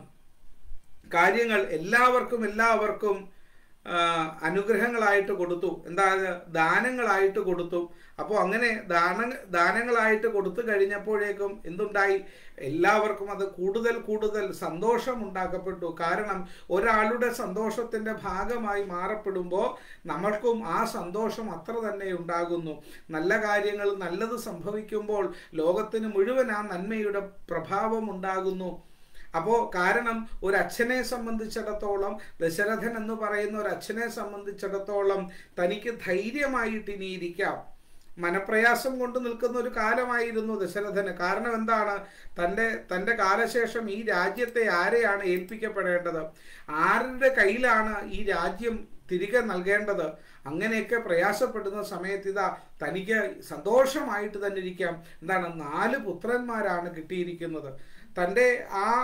കാര്യങ്ങൾ എല്ലാവർക്കും എല്ലാവർക്കും ആ, അനുഗ്രഹങ്ങളായിട്ട് കൊടുത്തു എന്താ ദാനങ്ങളായിട്ട് കൊടുത്തു അപ്പോൾ അങ്ങനെ ദാന ദാനങ്ങളായിട്ട് കൊടുത്തു കഴിഞ്ഞപ്പോഴേക്കും എന്തുണ്ടായി എല്ലാവർക്കും അത് കൂടുതൽ കൂടുതൽ സന്തോഷം ഉണ്ടാക്കപ്പെട്ടു കാരണം ഒരാളുടെ സന്തോഷത്തിൻ്റെ ഭാഗമായി മാറപ്പെടുമ്പോൾ നമ്മൾക്കും ആ സന്തോഷം അത്ര തന്നെ ഉണ്ടാകുന്നു നല്ല കാര്യങ്ങൾ നല്ലത് സംഭവിക്കുമ്പോൾ ലോകത്തിന് മുഴുവൻ ആ നന്മയുടെ പ്രഭാവം ഉണ്ടാകുന്നു അപ്പോൾ കാരണം ഒരു അച്ഛനെ സംബന്ധിച്ചിടത്തോളം ദശരഥൻ എന്ന് പറയുന്ന ഒരു അച്ഛനെ സംബന്ധിച്ചിടത്തോളം തനിക്ക് ധൈര്യമായിട്ട് ഇനി ഇരിക്കാം മനപ്രയാസം കൊണ്ട് നിൽക്കുന്ന ഒരു കാലമായിരുന്നു ദശരഥന് കാരണം എന്താണ് തൻ്റെ തൻ്റെ കാലശേഷം ഈ രാജ്യത്തെ ആരെയാണ് ഏൽപ്പിക്കപ്പെടേണ്ടത് ആരുടെ കയ്യിലാണ് ഈ രാജ്യം തിരികെ നൽകേണ്ടത് അങ്ങനെയൊക്കെ പ്രയാസപ്പെടുന്ന സമയത്ത് ഇതാ തനിക്ക് സന്തോഷമായിട്ട് തന്നെ ഇരിക്കാം എന്താണ് നാല് പുത്രന്മാരാണ് കിട്ടിയിരിക്കുന്നത് തൻ്റെ ആ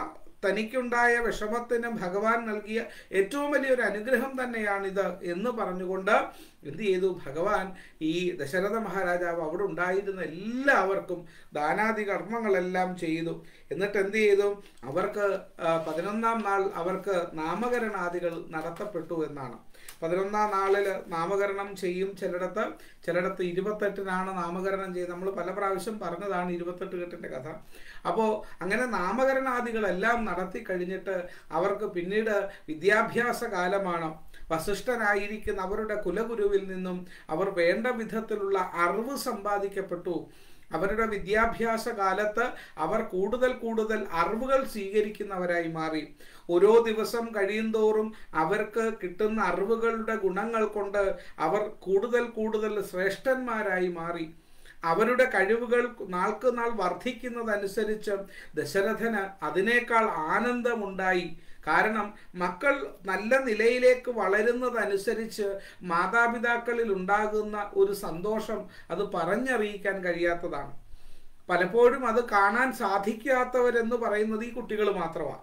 തനിക്കുണ്ടായ വിഷമത്തിന് ഭഗവാൻ നൽകിയ ഏറ്റവും വലിയൊരു അനുഗ്രഹം തന്നെയാണിത് എന്ന് പറഞ്ഞുകൊണ്ട് എന്ത് ചെയ്തു ഭഗവാൻ ഈ ദശരഥ മഹാരാജാവ് അവിടെ ഉണ്ടായിരുന്ന എല്ലാവർക്കും ദാനാദി കർമ്മങ്ങളെല്ലാം ചെയ്തു എന്നിട്ട് എന്ത് ചെയ്തു അവർക്ക് ആ, പതിനൊന്നാം നാൾ അവർക്ക് നാമകരണാദികൾ നടത്തപ്പെട്ടു എന്നാണ് പതിനൊന്നാം നാളിൽ നാമകരണം ചെയ്യും ചിലയിടത്ത് ചിലയിടത്ത് ഇരുപത്തെട്ടിനാണ് നാമകരണം ചെയ്യുന്നത് നമ്മൾ പല പ്രാവശ്യം പറഞ്ഞതാണ് ഇരുപത്തെട്ട് കെട്ടിൻ്റെ കഥ അപ്പോൾ അങ്ങനെ നാമകരണാദികളെല്ലാം നടത്തി കഴിഞ്ഞിട്ട് അവർക്ക് പിന്നീട് വിദ്യാഭ്യാസ കാലമാണ് വസിഷ്ഠനായിരിക്കുന്ന അവരുടെ കുലഗുരുവിൽ നിന്നും അവർ വേണ്ട വിധത്തിലുള്ള അറിവ് സമ്പാദിക്കപ്പെട്ടു അവരുടെ വിദ്യാഭ്യാസ കാലത്ത് അവർ കൂടുതൽ കൂടുതൽ അറിവുകൾ സ്വീകരിക്കുന്നവരായി മാറി ഓരോ ദിവസം കഴിയുന്തോറും അവർക്ക് കിട്ടുന്ന അറിവുകളുടെ ഗുണങ്ങൾ കൊണ്ട് അവർ കൂടുതൽ കൂടുതൽ ശ്രേഷ്ഠന്മാരായി മാറി അവരുടെ കഴിവുകൾ നാൾക്ക് നാൾ വർദ്ധിക്കുന്നതനുസരിച്ച് ദശരഥന് അതിനേക്കാൾ ആനന്ദമുണ്ടായി കാരണം മക്കൾ നല്ല നിലയിലേക്ക് വളരുന്നതനുസരിച്ച് മാതാപിതാക്കളിൽ ഉണ്ടാകുന്ന ഒരു സന്തോഷം അത് പറഞ്ഞറിയിക്കാൻ കഴിയാത്തതാണ് പലപ്പോഴും അത് കാണാൻ സാധിക്കാത്തവരെന്ന് പറയുന്നത് ഈ കുട്ടികൾ മാത്രമാണ്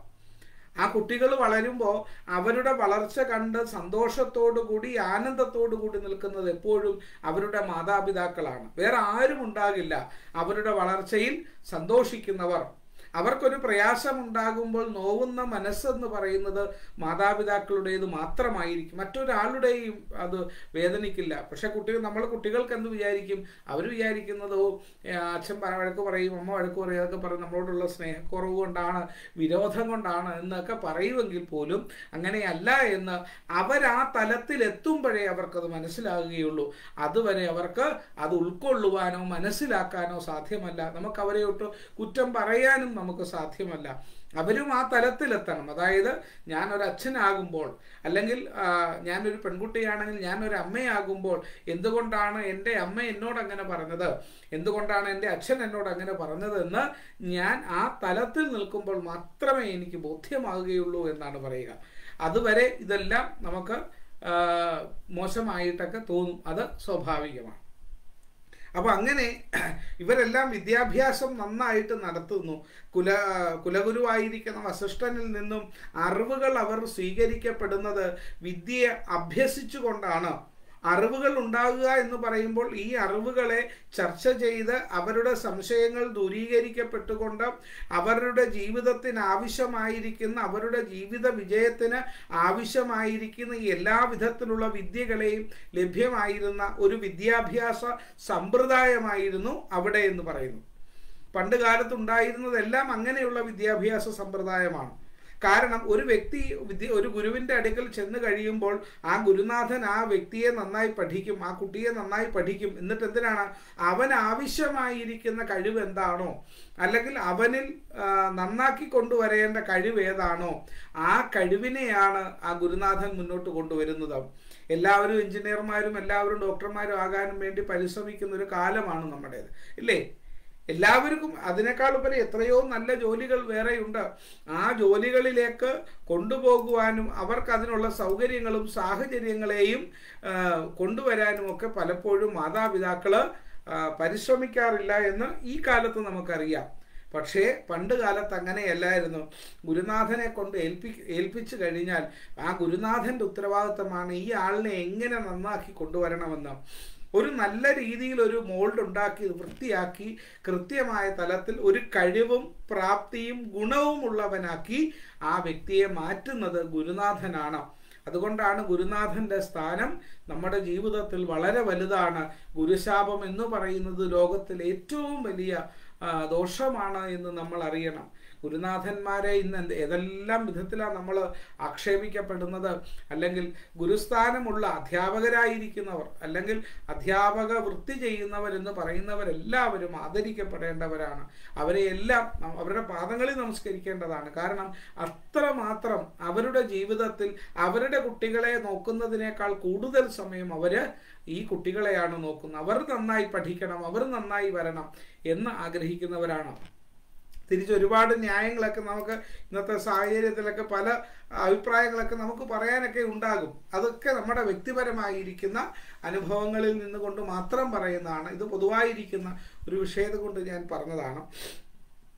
ആ കുട്ടികൾ വളരുമ്പോൾ അവരുടെ വളർച്ച കണ്ട് സന്തോഷത്തോടു കൂടി ആനന്ദത്തോടു കൂടി നിൽക്കുന്നത് എപ്പോഴും അവരുടെ മാതാപിതാക്കളാണ് വേറെ ആരും ഉണ്ടാകില്ല അവരുടെ വളർച്ചയിൽ സന്തോഷിക്കുന്നവർ അവർക്കൊരു പ്രയാസമുണ്ടാകുമ്പോൾ നോവുന്ന മനസ്സെന്ന് പറയുന്നത് മാതാപിതാക്കളുടേത് മാത്രമായിരിക്കും മറ്റൊരാളുടെയും അത് വേദനിക്കില്ല പക്ഷെ കുട്ടികൾ നമ്മൾ കുട്ടികൾക്ക് എന്ത് വിചാരിക്കും അവർ വിചാരിക്കുന്നത് ഓ ഏ, അച്ഛൻ പ- വഴക്ക് പറയും അമ്മ വഴക്ക് പറയും അതൊക്കെ പറയും നമ്മളോടുള്ള സ്നേഹക്കുറവ് കൊണ്ടാണ് വിരോധം കൊണ്ടാണ് എന്നൊക്കെ പറയുമെങ്കിൽ പോലും അങ്ങനെയല്ല എന്ന് അവർ ആ തലത്തിൽ എത്തുമ്പോഴേ അവർക്കത് മനസ്സിലാകുകയുള്ളൂ അതുവരെ അവർക്ക് അത് ഉൾക്കൊള്ളുവാനോ മനസ്സിലാക്കാനോ സാധ്യമല്ല നമുക്ക് അവരെ ഒട്ട് കുറ്റം പറയാനും നമുക്ക് സാധ്യമല്ല അവരും ആ തലത്തിലെത്തണം അതായത് ഞാൻ ഒരു അച്ഛനാകുമ്പോൾ അല്ലെങ്കിൽ ആ, ഞാനൊരു പെൺകുട്ടിയാണെങ്കിൽ ഞാനൊരു അമ്മയാകുമ്പോൾ എന്തുകൊണ്ടാണ് എൻ്റെ അമ്മ എന്നോട് അങ്ങനെ പറഞ്ഞത് എന്തുകൊണ്ടാണ് എൻ്റെ അച്ഛൻ എന്നോട് അങ്ങനെ പറഞ്ഞതെന്ന് ഞാൻ ആ തലത്തിൽ നിൽക്കുമ്പോൾ മാത്രമേ എനിക്ക് ബോധ്യമാകുകയുള്ളൂ എന്നാണ് പറയുക അതുവരെ ഇതെല്ലാം നമുക്ക് ആ, മോശമായിട്ടൊക്കെ തോന്നും അത് സ്വാഭാവികമാണ് അപ്പൊ അങ്ങനെ ഇവരെല്ലാം വിദ്യാഭ്യാസം നന്നായിട്ട് നടത്തുന്നു കുല കുലഗുരുവായിരിക്കുന്ന വസിഷ്ഠനിൽ നിന്നും അറിവുകൾ അവർ സ്വീകരിക്കപ്പെടുന്നത് വിദ്യയെ അഭ്യസിച്ചുകൊണ്ടാണ് അറിവുകൾ ഉണ്ടാകുക എന്ന് പറയുമ്പോൾ ഈ അറിവുകളെ ചർച്ച ചെയ്ത് അവരുടെ സംശയങ്ങൾ ദൂരീകരിക്കപ്പെട്ടുകൊണ്ട് അവരുടെ ജീവിതത്തിന് ആവശ്യമായിരിക്കുന്ന അവരുടെ ജീവിത വിജയത്തിന് ആവശ്യമായിരിക്കുന്ന ഈ എല്ലാ വിധത്തിലുള്ള വിദ്യകളെയും ലഭ്യമായിരുന്ന ഒരു വിദ്യാഭ്യാസ സമ്പ്രദായമായിരുന്നു അവിടെ എന്ന് പറയുന്നു പണ്ട് കാലത്ത് ഉണ്ടായിരുന്നതെല്ലാം അങ്ങനെയുള്ള വിദ്യാഭ്യാസ സമ്പ്രദായമാണ് കാരണം ഒരു വ്യക്തി വിദ്യ ഒരു ഗുരുവിൻ്റെ അടുക്കൽ ചെന്ന് കഴിയുമ്പോൾ ആ ഗുരുനാഥൻ ആ വ്യക്തിയെ നന്നായി പഠിക്കും ആ കുട്ടിയെ നന്നായി പഠിക്കും എന്നിട്ട് എന്തിനാണ് അവൻ ആവശ്യമായിരിക്കുന്ന കഴിവ് എന്താണോ അല്ലെങ്കിൽ അവനിൽ ആ, നന്നാക്കി കൊണ്ടുവരേണ്ട കഴിവ് ഏതാണോ ആ കഴിവിനെയാണ് ആ ഗുരുനാഥൻ മുന്നോട്ട് കൊണ്ടുവരുന്നത് എല്ലാവരും എഞ്ചിനീയർമാരും എല്ലാവരും ഡോക്ടർമാരും ആകാനും വേണ്ടി പരിശ്രമിക്കുന്ന ഒരു കാലമാണ് നമ്മുടേത് ഇല്ലേ എല്ലാവർക്കും അതിനേക്കാൾ ഉപരി എത്രയോ നല്ല ജോലികൾ വേറെയുണ്ട് ആ ജോലികളിലേക്ക് കൊണ്ടുപോകുവാനും അവർക്ക് അതിനുള്ള സൗകര്യങ്ങളും സാഹചര്യങ്ങളെയും ആ, കൊണ്ടുവരാനും ഒക്കെ പലപ്പോഴും മാതാപിതാക്കൾ പരിശ്രമിക്കാറില്ല എന്ന് ഈ കാലത്ത് നമുക്കറിയാം പക്ഷേ പണ്ട് കാലത്ത് അങ്ങനെയല്ലായിരുന്നു ഗുരുനാഥനെ കൊണ്ട് ഏൽപ്പി ഏൽപ്പിച്ചു കഴിഞ്ഞാൽ ആ ഗുരുനാഥൻ്റെ ഉത്തരവാദിത്തമാണ് ഈ ആളിനെ എങ്ങനെ നന്നാക്കി കൊണ്ടുവരണമെന്ന് ഒരു നല്ല രീതിയിൽ ഒരു മോൾഡ് ഉണ്ടാക്കി വൃത്തിയാക്കി കൃത്യമായ തലത്തിൽ ഒരു കഴിവും പ്രാപ്തിയും ഗുണവും ഉള്ളവനാക്കി ആ വ്യക്തിയെ മാറ്റുന്നത് ഗുരുനാഥനാണ് അതുകൊണ്ടാണ് ഗുരുനാഥന്റെ സ്ഥാനം നമ്മുടെ ജീവിതത്തിൽ വളരെ വലുതാണ് ഗുരുശാപം എന്ന് പറയുന്നത് ലോകത്തിൽ ഏറ്റവും വലിയ ആ, ദോഷമാണ് എന്ന് നമ്മൾ അറിയണം ഗുരുനാഥന്മാരെ ഇന്ന് എന്ത് ഏതെല്ലാം വിധത്തിലാണ് നമ്മൾ ആക്ഷേപിക്കപ്പെടുന്നത് അല്ലെങ്കിൽ ഗുരുസ്ഥാനമുള്ള അധ്യാപകരായിരിക്കുന്നവർ അല്ലെങ്കിൽ അധ്യാപക വൃത്തി ചെയ്യുന്നവർ എന്ന് പറയുന്നവരെല്ലാവരും ആദരിക്കപ്പെടേണ്ടവരാണ് അവരെ എല്ലാം ന- അവരുടെ പാദങ്ങളിൽ നമസ്കരിക്കേണ്ടതാണ് കാരണം അത്രമാത്രം അവരുടെ ജീവിതത്തിൽ അവരുടെ കുട്ടികളെ നോക്കുന്നതിനേക്കാൾ കൂടുതൽ സമയം അവര് ഈ കുട്ടികളെയാണ് നോക്കുന്നത് അവർ നന്നായി പഠിക്കണം അവർ നന്നായി വരണം എന്ന് ആഗ്രഹിക്കുന്നവരാണ് തിരിച്ച് ഒരുപാട് ന്യായങ്ങളൊക്കെ നമുക്ക് ഇന്നത്തെ സാഹചര്യത്തിലൊക്കെ പല അഭിപ്രായങ്ങളൊക്കെ നമുക്ക് പറയാനൊക്കെ ഉണ്ടാകും അതൊക്കെ നമ്മുടെ വ്യക്തിപരമായിരിക്കുന്ന അനുഭവങ്ങളിൽ നിന്നുകൊണ്ട് മാത്രം പറയുന്നതാണ് ഇത് പൊതുവായിരിക്കുന്ന ഒരു വിഷയത്തെ കൊണ്ട് ഞാൻ പറഞ്ഞതാണ്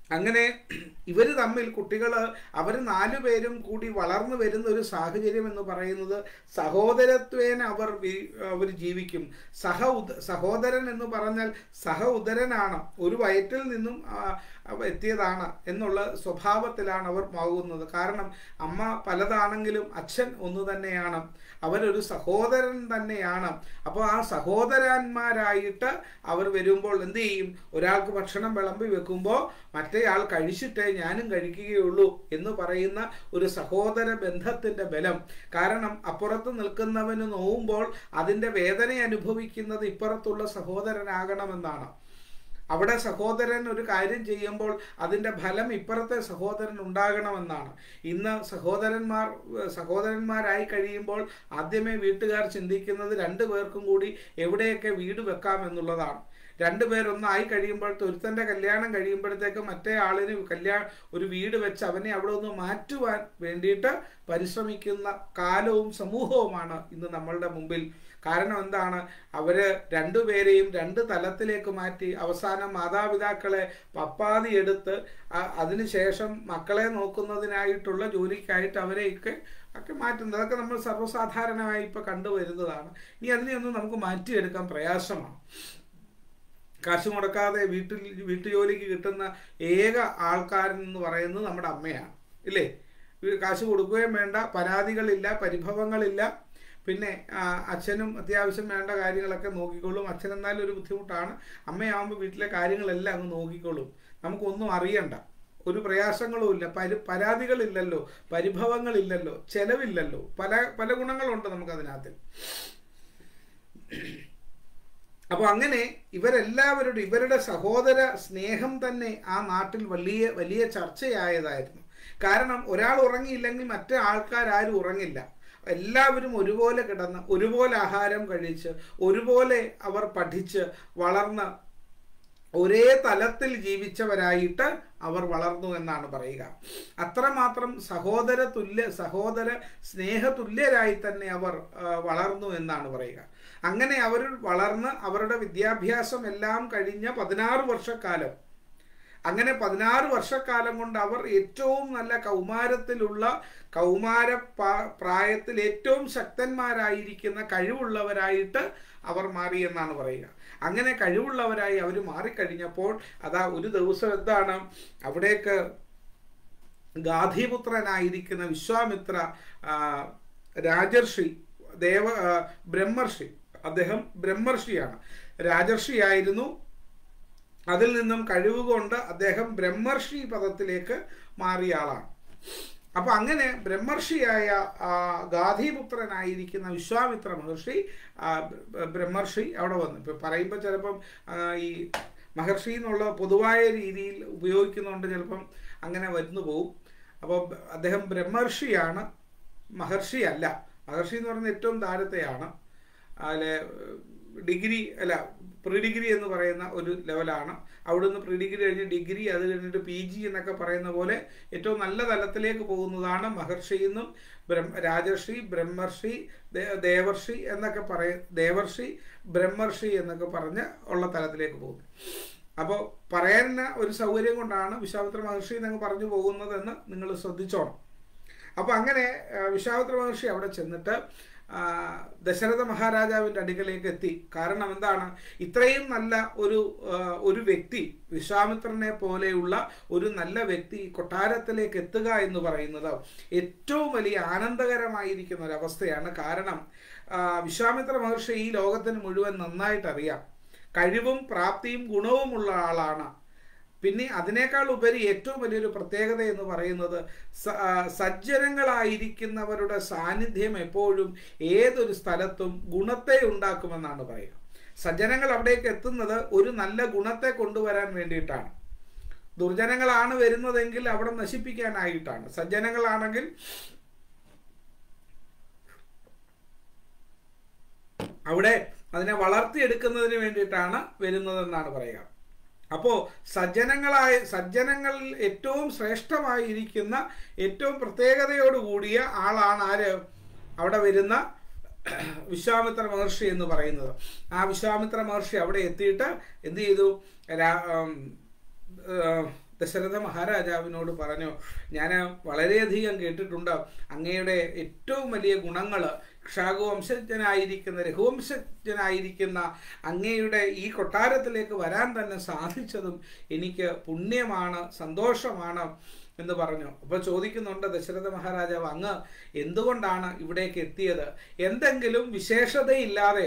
അങ്ങനെ ഇവർ തമ്മിൽ കുട്ടികൾ അവർ നാലുപേരും കൂടി വളർന്നു വരുന്ന ഒരു സാഹചര്യം എന്ന് പറയുന്നത് സഹോദരത്വേന അവർ വി- അവർ ജീവിക്കും സഹ ഉദ സഹോദരൻ എന്ന് പറഞ്ഞാൽ സഹ ഉദരനാണ് ഒരു വയറ്റിൽ നിന്നും ആ, അവ എത്തിയതാണ് എന്നുള്ള സ്വഭാവത്തിലാണ് അവർ പോകുന്നത് കാരണം അമ്മ പലതാണെങ്കിലും അച്ഛൻ ഒന്ന് തന്നെയാണ് അവരൊരു സഹോദരൻ തന്നെയാണ് അപ്പോൾ ആ സഹോദരന്മാരായിട്ട് അവർ വരുമ്പോൾ എന്ത് ചെയ്യും ഒരാൾക്ക് ഭക്ഷണം വിളമ്പി വെക്കുമ്പോൾ മറ്റേയാൾ കഴിച്ചിട്ടേ ഞാനും കഴിക്കുകയുള്ളൂ എന്ന് പറയുന്ന ഒരു സഹോദര ബന്ധത്തിന്റെ ബലം കാരണം അപ്പുറത്ത് നിൽക്കുന്നവന് നോവുമ്പോൾ അതിന്റെ വേദന അനുഭവിക്കുന്നത് ഇപ്പുറത്തുള്ള സഹോദരനാകണമെന്നാണ് അവിടെ സഹോദരൻ ഒരു കാര്യം ചെയ്യുമ്പോൾ അതിൻ്റെ ഫലം ഇപ്പുറത്തെ സഹോദരൻ ഉണ്ടാകണമെന്നാണ് ഇന്ന് സഹോദരന്മാർ സഹോദരന്മാരായി കഴിയുമ്പോൾ ആദ്യമേ വീട്ടുകാർ ചിന്തിക്കുന്നത് രണ്ടു പേർക്കും കൂടി എവിടെയൊക്കെ വീട് വെക്കാം എന്നുള്ളതാണ് രണ്ടുപേരൊന്നായി കഴിയുമ്പോഴത്തെ ഒരുത്തൻ്റെ കല്യാണം കഴിയുമ്പോഴത്തേക്ക് മറ്റേ ആളിന് കല്യാണം ഒരു വീട് വെച്ച് അവനെ അവിടെ ഒന്ന് മാറ്റുവാൻ വേണ്ടിയിട്ട് പരിശ്രമിക്കുന്ന കാലവും സമൂഹവുമാണ് ഇന്ന് നമ്മളുടെ മുമ്പിൽ കാരണം എന്താണ് അവര് രണ്ടുപേരെയും രണ്ട് തലത്തിലേക്ക് മാറ്റി അവസാനം മാതാപിതാക്കളെ പപ്പാതി എടുത്ത് അ- അതിനുശേഷം മക്കളെ നോക്കുന്നതിനായിട്ടുള്ള ജോലിക്കായിട്ട് അവരെയൊക്കെ ഒക്കെ മാറ്റുന്നത് അതൊക്കെ നമ്മൾ സർവ്വസാധാരണമായി ഇപ്പൊ കണ്ടുവരുന്നതാണ് ഇനി അതിനെയൊന്നും നമുക്ക് മാറ്റിയെടുക്കാൻ പ്രയാസമാണ് കാശ് മുടക്കാതെ വീട്ടിൽ വീട്ടുജോലിക്ക് കിട്ടുന്ന ഏക ആൾക്കാരൻ എന്ന് പറയുന്നത് നമ്മുടെ അമ്മയാണ് ഇല്ലേ വീ- കാശ് കൊടുക്കുകയും വേണ്ട പരാതികളില്ല പരിഭവങ്ങളില്ല പിന്നെ ആ, അച്ഛനും അത്യാവശ്യം വേണ്ട കാര്യങ്ങളൊക്കെ നോക്കിക്കോളും അച്ഛൻ എന്നാലും ഒരു ബുദ്ധിമുട്ടാണ് അമ്മയാവുമ്പോൾ വീട്ടിലെ കാര്യങ്ങളെല്ലാം അങ്ങ് നോക്കിക്കോളും നമുക്കൊന്നും അറിയണ്ട ഒരു പ്രയാസങ്ങളും ഇല്ല പരി പരാതികളില്ലല്ലോ പരിഭവങ്ങളില്ലല്ലോ ചെലവില്ലല്ലോ പല പല ഗുണങ്ങളുണ്ട് നമുക്കതിനകത്ത് അപ്പോൾ അങ്ങനെ ഇവരെല്ലാവരുടെ ഇവരുടെ സഹോദര സ്നേഹം തന്നെ ആ നാട്ടിൽ വലിയ വലിയ ചർച്ചയായതായിരുന്നു കാരണം ഒരാൾ ഉറങ്ങിയില്ലെങ്കിൽ മറ്റേ ആൾക്കാരും ഉറങ്ങില്ല എല്ലാവരും ഒരുപോലെ കിടന്ന് ഒരുപോലെ ആഹാരം കഴിച്ച് ഒരുപോലെ അവർ പഠിച്ച് വളർന്ന് ഒരേ തലത്തിൽ ജീവിച്ചവരായിട്ട് അവർ വളർന്നു എന്നാണ് പറയുക അത്രമാത്രം സഹോദര തുല്യ സഹോദര സ്നേഹതുല്യരായി തന്നെ അവർ ആ, വളർന്നു എന്നാണ് പറയുക അങ്ങനെ അവർ വളർന്ന് അവരുടെ വിദ്യാഭ്യാസം എല്ലാം കഴിഞ്ഞ പതിനാറ് വർഷക്കാലം അങ്ങനെ പതിനാറ് വർഷക്കാലം കൊണ്ട് അവർ ഏറ്റവും നല്ല കൗമാരത്തിലുള്ള കൗമാര പാ- പ്രായത്തിൽ ഏറ്റവും ശക്തന്മാരായിരിക്കുന്ന കഴിവുള്ളവരായിട്ട് അവർ മാറി എന്നാണ് പറയുക അങ്ങനെ കഴിവുള്ളവരായി അവർ മാറിക്കഴിഞ്ഞപ്പോൾ അതാ ഒരു ദിവസം എന്താണ് അവിടേക്ക് ഗാധിപുത്രനായിരിക്കുന്ന വിശ്വാമിത്ര ആ, രാജർഷി ദേവ ആ, ബ്രഹ്മർഷി അദ്ദേഹം ബ്രഹ്മർഷിയാണ് രാജർഷിയായിരുന്നു അതിൽ നിന്നും കഴിവുകൊണ്ട് അദ്ദേഹം ബ്രഹ്മർഷി പദത്തിലേക്ക് മാറിയ ആളാണ് അപ്പൊ അങ്ങനെ ബ്രഹ്മർഷിയായ ആ, ഗാധിപുത്രനായിരിക്കുന്ന വിശ്വാമിത്ര മഹർഷി ആ, ബ- ബ്രഹ്മർഷി അവിടെ വന്നു ഇപ്പൊ പറയുമ്പോൾ ചിലപ്പം ആ, ഈ മഹർഷി എന്നുള്ള പൊതുവായ രീതിയിൽ ഉപയോഗിക്കുന്നതുകൊണ്ട് ചിലപ്പം അങ്ങനെ വരുന്നു പോകും അപ്പോൾ അദ്ദേഹം ബ്രഹ്മർഷിയാണ് മഹർഷി അല്ല മഹർഷി എന്ന് പറയുന്നത് ഏറ്റവും താഴത്തെയാണ് അതിലെ ഡിഗ്രി അല്ല പ്രീ ഡിഗ്രി എന്ന് പറയുന്ന ഒരു ലെവലാണ് അവിടുന്ന് പ്രീ ഡിഗ്രി കഴിഞ്ഞ് ഡിഗ്രി അത് കഴിഞ്ഞിട്ട് പി ജി എന്നൊക്കെ പറയുന്ന പോലെ ഏറ്റവും നല്ല തലത്തിലേക്ക് പോകുന്നതാണ് മഹർഷി എന്നും ബ്രഹ്മ രാജർഷി ബ്രഹ്മർഷി ദേ- ദേവർഷി എന്നൊക്കെ പറയ ദേവർഷി ബ്രഹ്മർഷി എന്നൊക്കെ പറഞ്ഞ് ഉള്ള തലത്തിലേക്ക് പോകുന്നത് അപ്പോൾ പറയാൻ ഒരു സൗകര്യം കൊണ്ടാണ് വിശ്വാമിത്ര മഹർഷി എന്നങ്ങ് പറഞ്ഞു പോകുന്നതെന്ന് നിങ്ങൾ ശ്രദ്ധിച്ചോണം അപ്പോൾ അങ്ങനെ ആ, വിശ്വാമിത്ര മഹർഷി അവിടെ ചെന്നിട്ട് ആ, ദശരഥ മഹാരാജാവിൻ്റെ അടുക്കലേക്ക് എത്തി കാരണം എന്താണ് ഇത്രയും നല്ല ഒരു ആ, ഒരു വ്യക്തി വിശ്വാമിത്രനെ പോലെയുള്ള ഒരു നല്ല വ്യക്തി കൊട്ടാരത്തിലേക്ക് എത്തുക എന്ന് പറയുന്നത് ഏറ്റവും വലിയ ആനന്ദകരമായിരിക്കുന്ന ഒരു അവസ്ഥയാണ് കാരണം ആ, വിശ്വാമിത്ര മഹർഷി ഈ ലോകത്തിന് മുഴുവൻ നന്നായിട്ട് അറിയാം കഴിവും പ്രാപ്തിയും ഗുണവുമുള്ള ആളാണ് പിന്നെ അതിനേക്കാൾ ഉപരി ഏറ്റവും വലിയൊരു പ്രത്യേകത എന്ന് പറയുന്നത് സ- ആ, സജ്ജനങ്ങളായിരിക്കുന്നവരുടെ സാന്നിധ്യം എപ്പോഴും ഏതൊരു സ്ഥലത്തും ഗുണത്തെ ഉണ്ടാക്കുമെന്നാണ് പറയുക സജ്ജനങ്ങൾ അവിടേക്ക് എത്തുന്നത് ഒരു നല്ല ഗുണത്തെ കൊണ്ടുവരാൻ വേണ്ടിയിട്ടാണ് ദുർജനങ്ങളാണ് വരുന്നതെങ്കിൽ അവിടെ നശിപ്പിക്കാനായിട്ടാണ് സജ്ജനങ്ങളാണെങ്കിൽ അവിടെ അതിനെ വളർത്തിയെടുക്കുന്നതിന് വേണ്ടിയിട്ടാണ് വരുന്നതെന്നാണ് പറയുക അപ്പോൾ സജ്ജനങ്ങളായ സജ്ജനങ്ങളിൽ ഏറ്റവും ശ്രേഷ്ഠമായിരിക്കുന്ന ഏറ്റവും പ്രത്യേകതയോട് കൂടിയ ആളാണ് ആര് അവിടെ വരുന്ന വിശ്വാമിത്ര മഹർഷി എന്ന് പറയുന്നത് ആ വിശ്വാമിത്ര മഹർഷി അവിടെ എത്തിയിട്ട് എന്ത് ചെയ്തു രാ- ഉം, ഏഹ്, ദശരഥ മഹാരാജാവിനോട് പറഞ്ഞു ഞാൻ വളരെയധികം കേട്ടിട്ടുണ്ട് അങ്ങയുടെ ഏറ്റവും വലിയ ഗുണങ്ങൾ ക്ഷാകുവംശജനായിരിക്കുന്ന രഘുവംശജനായിരിക്കുന്ന അങ്ങയുടെ ഈ കൊട്ടാരത്തിലേക്ക് വരാൻ തന്നെ സാധിച്ചതും എനിക്ക് പുണ്യമാണ് സന്തോഷമാണ് എന്ന് പറഞ്ഞു അപ്പോൾ ചോദിക്കുന്നുണ്ട് ദശരഥ മഹാരാജാവ് അങ്ങ് എന്തുകൊണ്ടാണ് ഇവിടേക്ക് എത്തിയത് എന്തെങ്കിലും വിശേഷതയില്ലാതെ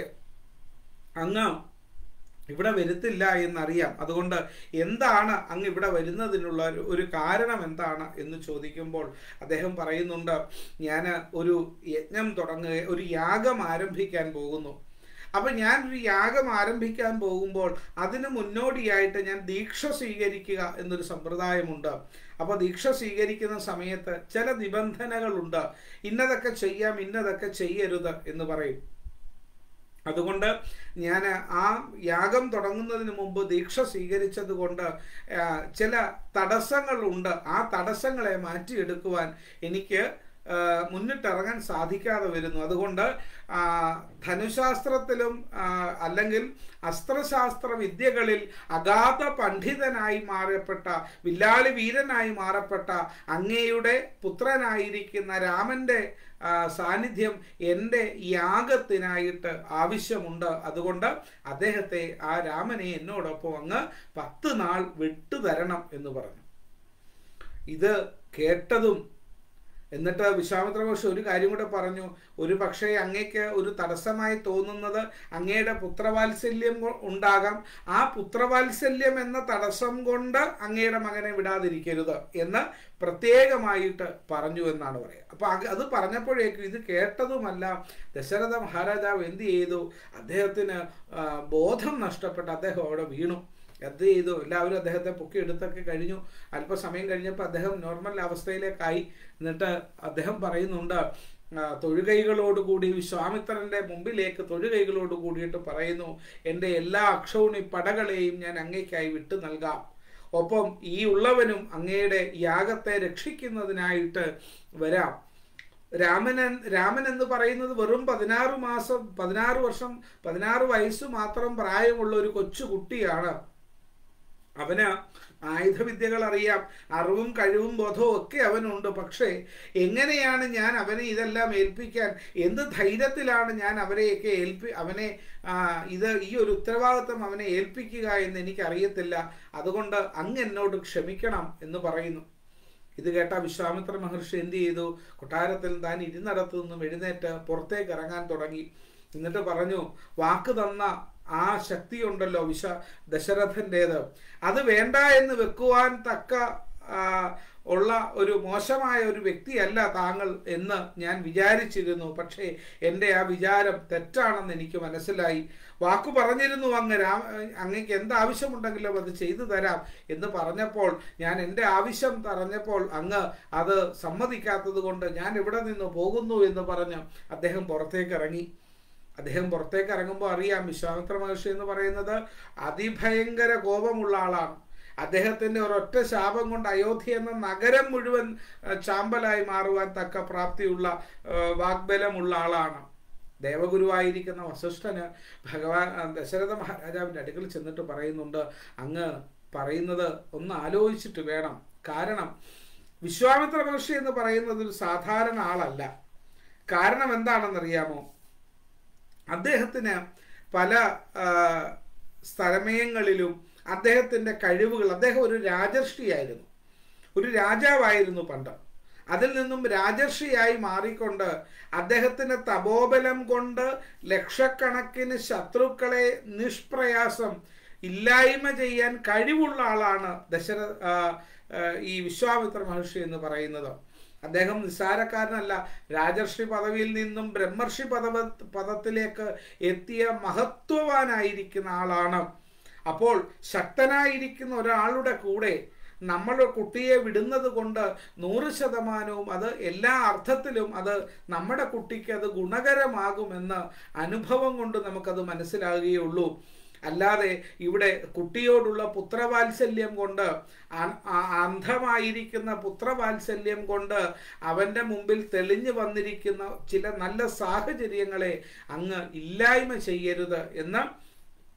അങ്ങ് ഇവിടെ വരുത്തില്ല എന്നറിയാം അതുകൊണ്ട് എന്താണ് അങ്ങ് ഇവിടെ വരുന്നതിനുള്ള ഒരു- ഒരു കാരണം എന്താണ് എന്ന് ചോദിക്കുമ്പോൾ അദ്ദേഹം പറയുന്നുണ്ട് ഞാൻ ഒരു യജ്ഞം തുടങ്ങുക ഒരു യാഗം ആരംഭിക്കാൻ പോകുന്നു അപ്പൊ ഞാൻ ഒരു യാഗം ആരംഭിക്കാൻ പോകുമ്പോൾ അതിന് മുന്നോടിയായിട്ട് ഞാൻ ദീക്ഷ സ്വീകരിക്കുക എന്നൊരു സമ്പ്രദായമുണ്ട് അപ്പോൾ ദീക്ഷ സ്വീകരിക്കുന്ന സമയത്ത് ചില നിബന്ധനകളുണ്ട് ഇന്നതൊക്കെ ചെയ്യാം ഇന്നതൊക്കെ ചെയ്യരുത് എന്ന് പറയും അതുകൊണ്ട് ഞാൻ ആ യാഗം തുടങ്ങുന്നതിന് മുമ്പ് ദീക്ഷ സ്വീകരിച്ചത് കൊണ്ട് ആ, ചില തടസ്സങ്ങളുണ്ട് ആ തടസ്സങ്ങളെ മാറ്റിയെടുക്കുവാൻ എനിക്ക് ആ, മുന്നിട്ടിറങ്ങാൻ സാധിക്കാതെ വരുന്നു അതുകൊണ്ട് ആ, ധനുശാസ്ത്രത്തിലും ആ, അല്ലെങ്കിൽ അസ്ത്രശാസ്ത്ര വിദ്യകളിൽ അഗാധ പണ്ഡിതനായി മാറപ്പെട്ട വില്ലാളി വീരനായി മാറപ്പെട്ട അങ്ങയുടെ പുത്രനായിരിക്കുന്ന രാമന്റെ ആ, സാന്നിധ്യം എൻ്റെ യാഗത്തിനായിട്ട് ആവശ്യമുണ്ട് അതുകൊണ്ട് അദ്ദേഹത്തെ ആ രാമനെ എന്നോടൊപ്പം അങ്ങ് പത്ത് നാൾ വിട്ടുതരണം എന്ന് പറഞ്ഞു ഇത് കേട്ടതും എന്നിട്ട് വിശ്വാമിത്ര മഹർഷി ഒരു കാര്യം കൂടെ പറഞ്ഞു ഒരു പക്ഷേ അങ്ങേക്ക് ഒരു തടസ്സമായി തോന്നുന്നത് അങ്ങയുടെ പുത്രവാത്സല്യം കൊ- ഉണ്ടാകാം ആ പുത്രവാത്സല്യം എന്ന തടസ്സം കൊണ്ട് അങ്ങയുടെ മകനെ വിടാതിരിക്കരുത് എന്ന് പ്രത്യേകമായിട്ട് പറഞ്ഞു എന്നാണ് പറയുക അപ്പൊ അത് അത് പറഞ്ഞപ്പോഴേക്കും ഇത് കേട്ടതുമല്ല ദശരഥ മഹാരാജാവ് എന്ത് ചെയ്തു അദ്ദേഹത്തിന് ആ, ബോധം നഷ്ടപ്പെട്ട് അദ്ദേഹം അവിടെ വീണു എന്ത് ചെയ്തു എല്ലാവരും അദ്ദേഹത്തെ പൊക്കി എടുത്തൊക്കെ കഴിഞ്ഞു അല്പസമയം കഴിഞ്ഞപ്പോൾ അദ്ദേഹം നോർമൽ അവസ്ഥയിലേക്കായി എന്നിട്ട് അദ്ദേഹം പറയുന്നുണ്ട് ആ, തൊഴുകൈകളോടുകൂടി വിശ്വാമിത്രന്റെ മുമ്പിലേക്ക് തൊഴുകൈകളോട് കൂടിയിട്ട് പറയുന്നു എൻ്റെ എല്ലാ അക്ഷൗണി പടകളെയും ഞാൻ അങ്ങേക്കായി വിട്ടു നൽകാം ഒപ്പം ഈ ഉള്ളവനും അങ്ങയുടെ യാഗത്തെ രക്ഷിക്കുന്നതിനായിട്ട് വരാം രാമനൻ രാമൻ എന്ന് പറയുന്നത് വെറും പതിനാറ് മാസം പതിനാറ് വർഷം പതിനാറ് വയസ്സ് മാത്രം പ്രായമുള്ള ഒരു കൊച്ചു കുട്ടിയാണ് അവന് ആയുധവിദ്യകൾ അറിയാം അറിവും കഴിവും ബോധവും ഒക്കെ അവനുണ്ട് പക്ഷേ എങ്ങനെയാണ് ഞാൻ അവനെ ഇതെല്ലാം ഏൽപ്പിക്കാൻ എന്ത് ധൈര്യത്തിലാണ് ഞാൻ അവരെയൊക്കെ ഏൽപ്പി അവനെ ആ, ഇത് ഈ ഒരു ഉത്തരവാദിത്വം അവനെ ഏൽപ്പിക്കുക എന്ന് എനിക്കറിയത്തില്ല അതുകൊണ്ട് അങ്ങ് എന്നോട് ക്ഷമിക്കണം എന്ന് പറയുന്നു ഇത് കേട്ട വിശ്വാമിത്ര മഹർഷി എന്ത് ചെയ്തു കൊട്ടാരത്തിൽ താൻ ഇരുന്നിടത്തു നിന്നും എഴുന്നേറ്റ് പുറത്തേക്ക് ഇറങ്ങാൻ തുടങ്ങി എന്നിട്ട് പറഞ്ഞു വാക്ക് തന്ന ആ ശക്തിയുണ്ടല്ലോ വിശ്വ ദശരഥൻ്റെത് അത് വേണ്ട എന്ന് വെക്കുവാൻ തക്ക ആ, ഉള്ള ഒരു മോശമായ ഒരു വ്യക്തിയല്ല താങ്കൾ എന്ന് ഞാൻ വിചാരിച്ചിരുന്നു പക്ഷേ എൻ്റെ ആ വിചാരം തെറ്റാണെന്ന് എനിക്ക് മനസ്സിലായി വാക്കു പറഞ്ഞിരുന്നു അങ്ങ് രാമ അങ്ങക്ക് എന്ത് ആവശ്യമുണ്ടെങ്കിലും അത് ചെയ്തു തരാം എന്ന് പറഞ്ഞപ്പോൾ ഞാൻ എൻ്റെ ആവശ്യം പറഞ്ഞപ്പോൾ അങ്ങ് അത് സമ്മതിക്കാത്തത് കൊണ്ട് ഞാൻ ഇവിടെ നിന്ന് പോകുന്നു എന്ന് പറഞ്ഞ് അദ്ദേഹം പുറത്തേക്ക് ഇറങ്ങി അദ്ദേഹം പുറത്തേക്ക് ഇറങ്ങുമ്പോൾ അറിയാം വിശ്വാമിത്ര മഹർഷി എന്ന് പറയുന്നത് അതിഭയങ്കര കോപമുള്ള ആളാണ് അദ്ദേഹത്തിന്റെ ഒരൊറ്റ ശാപം കൊണ്ട് അയോധ്യ എന്ന നഗരം മുഴുവൻ ആ, ചാമ്പലായി മാറുവാൻ തക്ക പ്രാപ്തിയുള്ള ആ, വാഗ്ബലമുള്ള ആളാണ് ദേവഗുരുവായിരിക്കുന്ന വസിഷ്ഠന് ഭഗവാൻ ആ, ദശരഥ മഹാരാജാവിൻ്റെ അടുക്കൽ ചെന്നിട്ട് പറയുന്നുണ്ട് അങ്ങ് പറയുന്നത് ഒന്ന് ആലോചിച്ചിട്ട് വേണം കാരണം വിശ്വാമിത്ര മഹർഷി എന്ന് പറയുന്നത് ഒരു സാധാരണ ആളല്ല കാരണം എന്താണെന്നറിയാമോ അദ്ദേഹത്തിന് പല ആ, സ്ഥലമയങ്ങളിലും അദ്ദേഹത്തിൻ്റെ കഴിവുകൾ അദ്ദേഹം ഒരു രാജർഷിയായിരുന്നു ഒരു രാജാവായിരുന്നു പണ്ട് അതിൽ നിന്നും രാജർഷിയായി മാറിക്കൊണ്ട് അദ്ദേഹത്തിന് തപോബലം കൊണ്ട് ലക്ഷക്കണക്കിന് ശത്രുക്കളെ നിഷ്പ്രയാസം ഇല്ലായ്മ ചെയ്യാൻ കഴിവുള്ള ആളാണ് ദശര ആ, ആ, ഈ വിശ്വാമിത്ര മഹർഷി എന്ന് പറയുന്നത് അദ്ദേഹം നിസ്സാരക്കാരനല്ല രാജർഷി പദവിയിൽ നിന്നും ബ്രഹ്മർഷി പദവ പദത്തിലേക്ക് എത്തിയ മഹത്വവാനായിരിക്കുന്ന ആളാണ് അപ്പോൾ ശക്തനായിരിക്കുന്ന ഒരാളുടെ കൂടെ നമ്മുടെ കുട്ടിയെ വിടുന്നത് കൊണ്ട് നൂറ് ശതമാനവും അത് എല്ലാ അർത്ഥത്തിലും അത് നമ്മുടെ കുട്ടിക്ക് അത് ഗുണകരമാകുമെന്ന് അനുഭവം കൊണ്ട് നമുക്കത് മനസ്സിലാകുകയുള്ളൂ അല്ലാതെ ഇവിടെ കുട്ടിയോടുള്ള പുത്രവാത്സല്യം കൊണ്ട് അ- അ- അന്ധമായിരിക്കുന്ന പുത്രവാത്സല്യം കൊണ്ട് അവൻ്റെ മുമ്പിൽ തെളിഞ്ഞു വന്നിരിക്കുന്ന ചില നല്ല സാഹചര്യങ്ങളെ അങ്ങ് ഇല്ലായ്മ ചെയ്യരുത് എന്ന്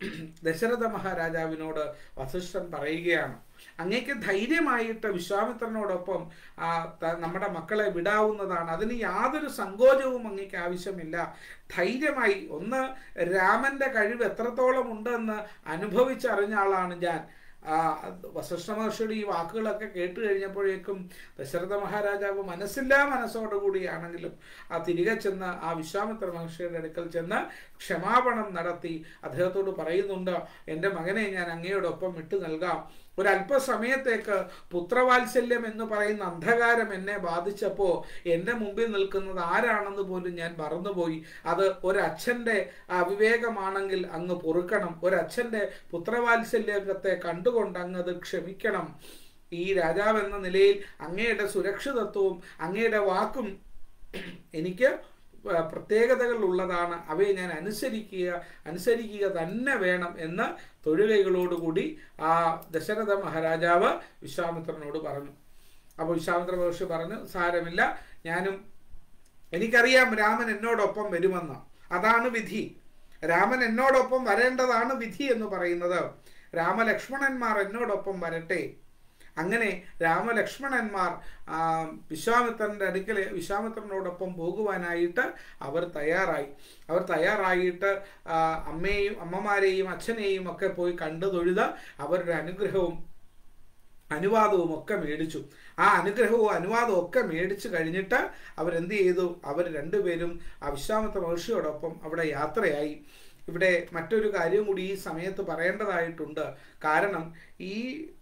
ദശരഥ മഹാരാജാവിനോട് വസിഷ്ഠൻ പറയുകയാണ് അങ്ങേക്ക് ധൈര്യമായിട്ട് വിശ്വാമിത്രനോടൊപ്പം ആ, ത- നമ്മുടെ മക്കളെ വിടാവുന്നതാണ് അതിന് യാതൊരു സങ്കോചവും അങ്ങേക്ക് ആവശ്യമില്ല ധൈര്യമായി ഒന്ന് രാമന്റെ കഴിവ് എത്രത്തോളം ഉണ്ടെന്ന് അനുഭവിച്ചറിഞ്ഞ ആളാണ് ഞാൻ ആ, വസിഷ്ഠ മഹർഷിയുടെ ഈ വാക്കുകളൊക്കെ കേട്ട് കഴിഞ്ഞപ്പോഴേക്കും ദശരഥ മഹാരാജാവ് മനസ്സില്ലാ മനസ്സോടുകൂടിയാണെങ്കിലും ആ തിരികെ ചെന്ന് ആ വിശ്വാമിത്ര മഹർഷിയുടെ അടുക്കൽ ചെന്ന് ക്ഷമാപണം നടത്തി അദ്ദേഹത്തോട് പറയുന്നുണ്ട് എൻ്റെ മകനെ ഞാൻ അങ്ങയോടൊപ്പം വിട്ടു നൽകാം ഒരല്പസമയത്തേക്ക് പുത്രവാത്സല്യം എന്ന് പറയുന്ന അന്ധകാരം എന്നെ ബാധിച്ചപ്പോൾ എൻ്റെ മുമ്പിൽ നിൽക്കുന്നത് ആരാണെന്ന് പോലും ഞാൻ മറന്നുപോയി അത് ഒരച്ഛൻ്റെ അവിവേകമാണെങ്കിൽ അങ്ങ് പൊറുക്കണം ഒരച്ഛൻ്റെ പുത്രവാത്സല്യത്തെ കണ്ടുകൊണ്ട് അങ്ങ് അത് ക്ഷമിക്കണം ഈ രാജാവ് എന്ന നിലയിൽ അങ്ങയുടെ സുരക്ഷിതത്വവും അങ്ങയുടെ വാക്കും എനിക്ക് ആ, പ്രത്യേകതകൾ ഉള്ളതാണ് അവയെ ഞാൻ അനുസരിക്കുക അനുസരിക്കുക തന്നെ വേണം എന്ന് തൊഴുകൈകളോടുകൂടി ആ ദശരഥ മഹാരാജാവ് വിശ്വാമിത്രനോട് പറഞ്ഞു അപ്പോൾ വിശ്വാമിത്ര മഹർഷി പറഞ്ഞു സാരമില്ല ഞാനും എനിക്കറിയാം രാമൻ എന്നോടൊപ്പം വരുമെന്ന് അതാണ് വിധി രാമൻ എന്നോടൊപ്പം വരേണ്ടതാണ് വിധി എന്ന് പറയുന്നത് രാമലക്ഷ്മണന്മാർ എന്നോടൊപ്പം വരട്ടെ അങ്ങനെ രാമലക്ഷ്മണന്മാർ ആ, വിശ്വാമിത്രന്റെ അടുക്കൽ വിശ്വാമിത്രനോടൊപ്പം പോകുവാനായിട്ട് അവർ തയ്യാറായി അവർ തയ്യാറായിട്ട് ആ, അമ്മയെയും അമ്മമാരെയും അച്ഛനെയും ഒക്കെ പോയി കണ്ടു തൊഴുത് അവരുടെ അനുഗ്രഹവും അനുവാദവും ഒക്കെ മേടിച്ചു ആ അനുഗ്രഹവും അനുവാദവും ഒക്കെ മേടിച്ചു കഴിഞ്ഞിട്ട് അവരെന്ത് ചെയ്തു അവർ രണ്ടുപേരും ആ വിശ്വാമിത്ര മഹർഷിയോടൊപ്പം അവിടെ യാത്രയായി ഇവിടെ മറ്റൊരു കാര്യം കൂടി ഈ സമയത്ത് പറയേണ്ടതായിട്ടുണ്ട് കാരണം ഈ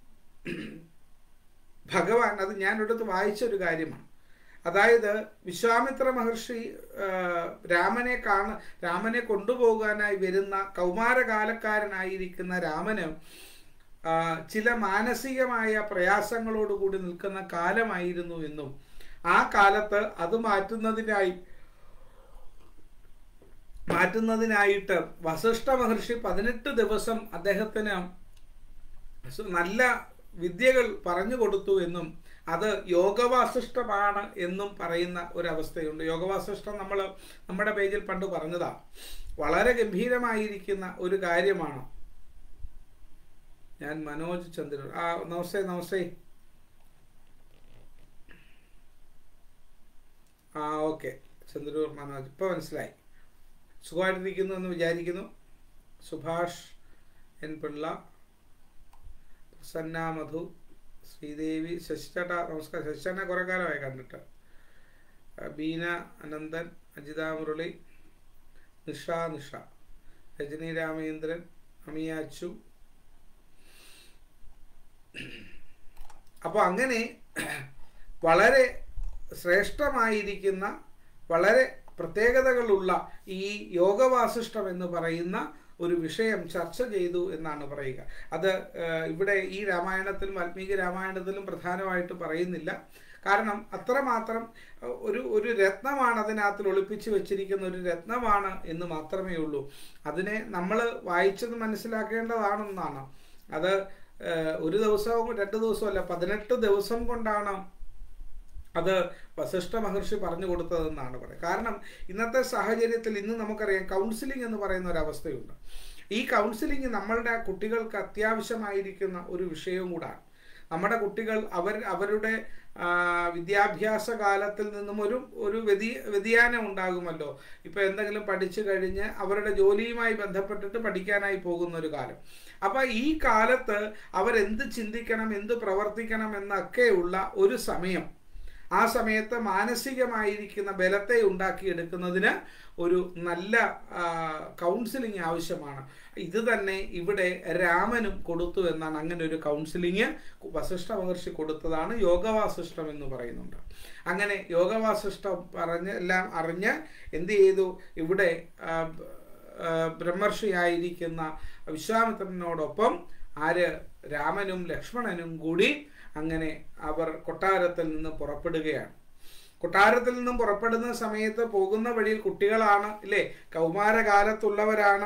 ഭഗവാൻ അത് ഞാൻ എടുത്ത് വായിച്ച ഒരു കാര്യമാണ് അതായത് വിശ്വാമിത്ര മഹർഷി ആ, രാമനെ കാണ രാമനെ കൊണ്ടുപോകാനായി വരുന്ന കൗമാരകാലക്കാരനായിരിക്കുന്ന രാമന് ആ, ചില മാനസികമായ പ്രയാസങ്ങളോടുകൂടി നിൽക്കുന്ന കാലമായിരുന്നു എന്നും ആ കാലത്ത് അത് മാറ്റുന്നതിനായി മാറ്റുന്നതിനായിട്ട് വസിഷ്ഠ മഹർഷി പതിനെട്ട് ദിവസം അദ്ദേഹത്തിന് നല്ല വിദ്യകൾ പറഞ്ഞു കൊടുത്തു എന്നും അത് യോഗവാസിഷ്ടമാണ് എന്നും പറയുന്ന ഒരവസ്ഥയുണ്ട് യോഗവാസിഷ്ടം നമ്മൾ നമ്മുടെ പേജിൽ പണ്ട് പറഞ്ഞതാ വളരെ ഗംഭീരമായിരിക്കുന്ന ഒരു കാര്യമാണ് ഞാൻ മനോജ് ചന്ദ്രൻ ആ നമസ്തേ നമസ്തേ ആ ഓക്കെ ചന്ദ്രൂർ മനോജ് ഇപ്പോൾ മനസ്സിലായി സുഖമായിട്ടിരിക്കുന്നു എന്ന് വിചാരിക്കുന്നു സുഭാഷ് എൻ പിള്ള പ്രസന്ന മധു ശ്രീദേവി ശശിചേട്ട നമസ്കാരം ശശിചേട്ടനെ കുറേ കാലമായി കണ്ടിട്ട് ആ, ബീന അനന്തൻ അജിത മുരളി നിഷ നിഷ രജനി രാമേന്ദ്രൻ അമിയാച്ചു അപ്പോൾ അങ്ങനെ വളരെ ശ്രേഷ്ഠമായിരിക്കുന്ന വളരെ പ്രത്യേകതകളുള്ള ഈ യോഗവാസിഷ്ടം എന്ന് പറയുന്ന ഒരു വിഷയം ചർച്ച ചെയ്തു എന്നാണ് പറയുക അത് ഏഹ്, ഇവിടെ ഈ രാമായണത്തിലും വാൽമീകി രാമായണത്തിലും പ്രധാനമായിട്ട് പറയുന്നില്ല കാരണം അത്രമാത്രം ഏഹ്, ഒരു ഒരു രത്നമാണ് അതിനകത്തിൽ ഒളിപ്പിച്ചു വെച്ചിരിക്കുന്ന ഒരു രത്നമാണ് എന്ന് മാത്രമേ ഉള്ളൂ അതിനെ നമ്മൾ വായിച്ചത് മനസ്സിലാക്കേണ്ടതാണെന്നാണ് അത് ഏഹ്, ഒരു ദിവസവും രണ്ട് ദിവസവും അല്ല പതിനെട്ട് ദിവസം കൊണ്ടാണ് അത് വസിഷ്ഠ മഹർഷി പറഞ്ഞു കൊടുത്തതെന്നാണ് പറയുന്നത് കാരണം ഇന്നത്തെ സാഹചര്യത്തിൽ ഇന്ന് നമുക്കറിയാം കൗൺസിലിംഗ് എന്ന് പറയുന്ന ഒരു അവസ്ഥയുണ്ട് ഈ കൗൺസിലിംഗ് നമ്മളുടെ കുട്ടികൾക്ക് അത്യാവശ്യമായിരിക്കുന്ന ഒരു വിഷയവും കൂടാണ് നമ്മുടെ കുട്ടികൾ അവർ അവരുടെ ആ, വിദ്യാഭ്യാസ കാലത്തിൽ നിന്നും ഒരു ഒരു വ്യതി വ്യതിയാനം ഉണ്ടാകുമല്ലോ ഇപ്പൊ എന്തെങ്കിലും പഠിച്ചു കഴിഞ്ഞ് അവരുടെ ജോലിയുമായി ബന്ധപ്പെട്ടിട്ട് പഠിക്കാനായി പോകുന്ന ഒരു കാലം അപ്പൊ ഈ കാലത്ത് അവരെന്ത് ചിന്തിക്കണം എന്ത് പ്രവർത്തിക്കണം എന്നൊക്കെയുള്ള ഒരു സമയം ആ സമയത്ത് മാനസികമായിരിക്കുന്ന ബലത്തെ ഉണ്ടാക്കിയെടുക്കുന്നതിന് ഒരു നല്ല കൗൺസിലിംഗ് ആവശ്യമാണ് ഇത് തന്നെ ഇവിടെ രാമനും കൊടുത്തു എന്നാണ് അങ്ങനെ ഒരു കൗൺസിലിംഗ് വസിഷ്ഠ മഹർഷി കൊടുത്തതാണ് യോഗവാസിഷ്ടം എന്ന് പറയുന്നുണ്ട് അങ്ങനെ യോഗവാസിഷ്ടം പറഞ്ഞ് എല്ലാം അറിഞ്ഞ് എന്ത് ചെയ്തു ഇവിടെ ആ, ആ, ബ്രഹ്മർഷിയായിരിക്കുന്ന വിശ്വാമിത്രനോടൊപ്പം ആര് രാമനും ലക്ഷ്മണനും കൂടി അങ്ങനെ അവർ കൊട്ടാരത്തിൽ നിന്ന് പുറപ്പെടുകയാണ് കൊട്ടാരത്തിൽ നിന്നും പുറപ്പെടുന്ന സമയത്ത് പോകുന്ന വഴിയിൽ കുട്ടികളാണ് ഇല്ലേ കൗമാരകാലത്തുള്ളവരാണ്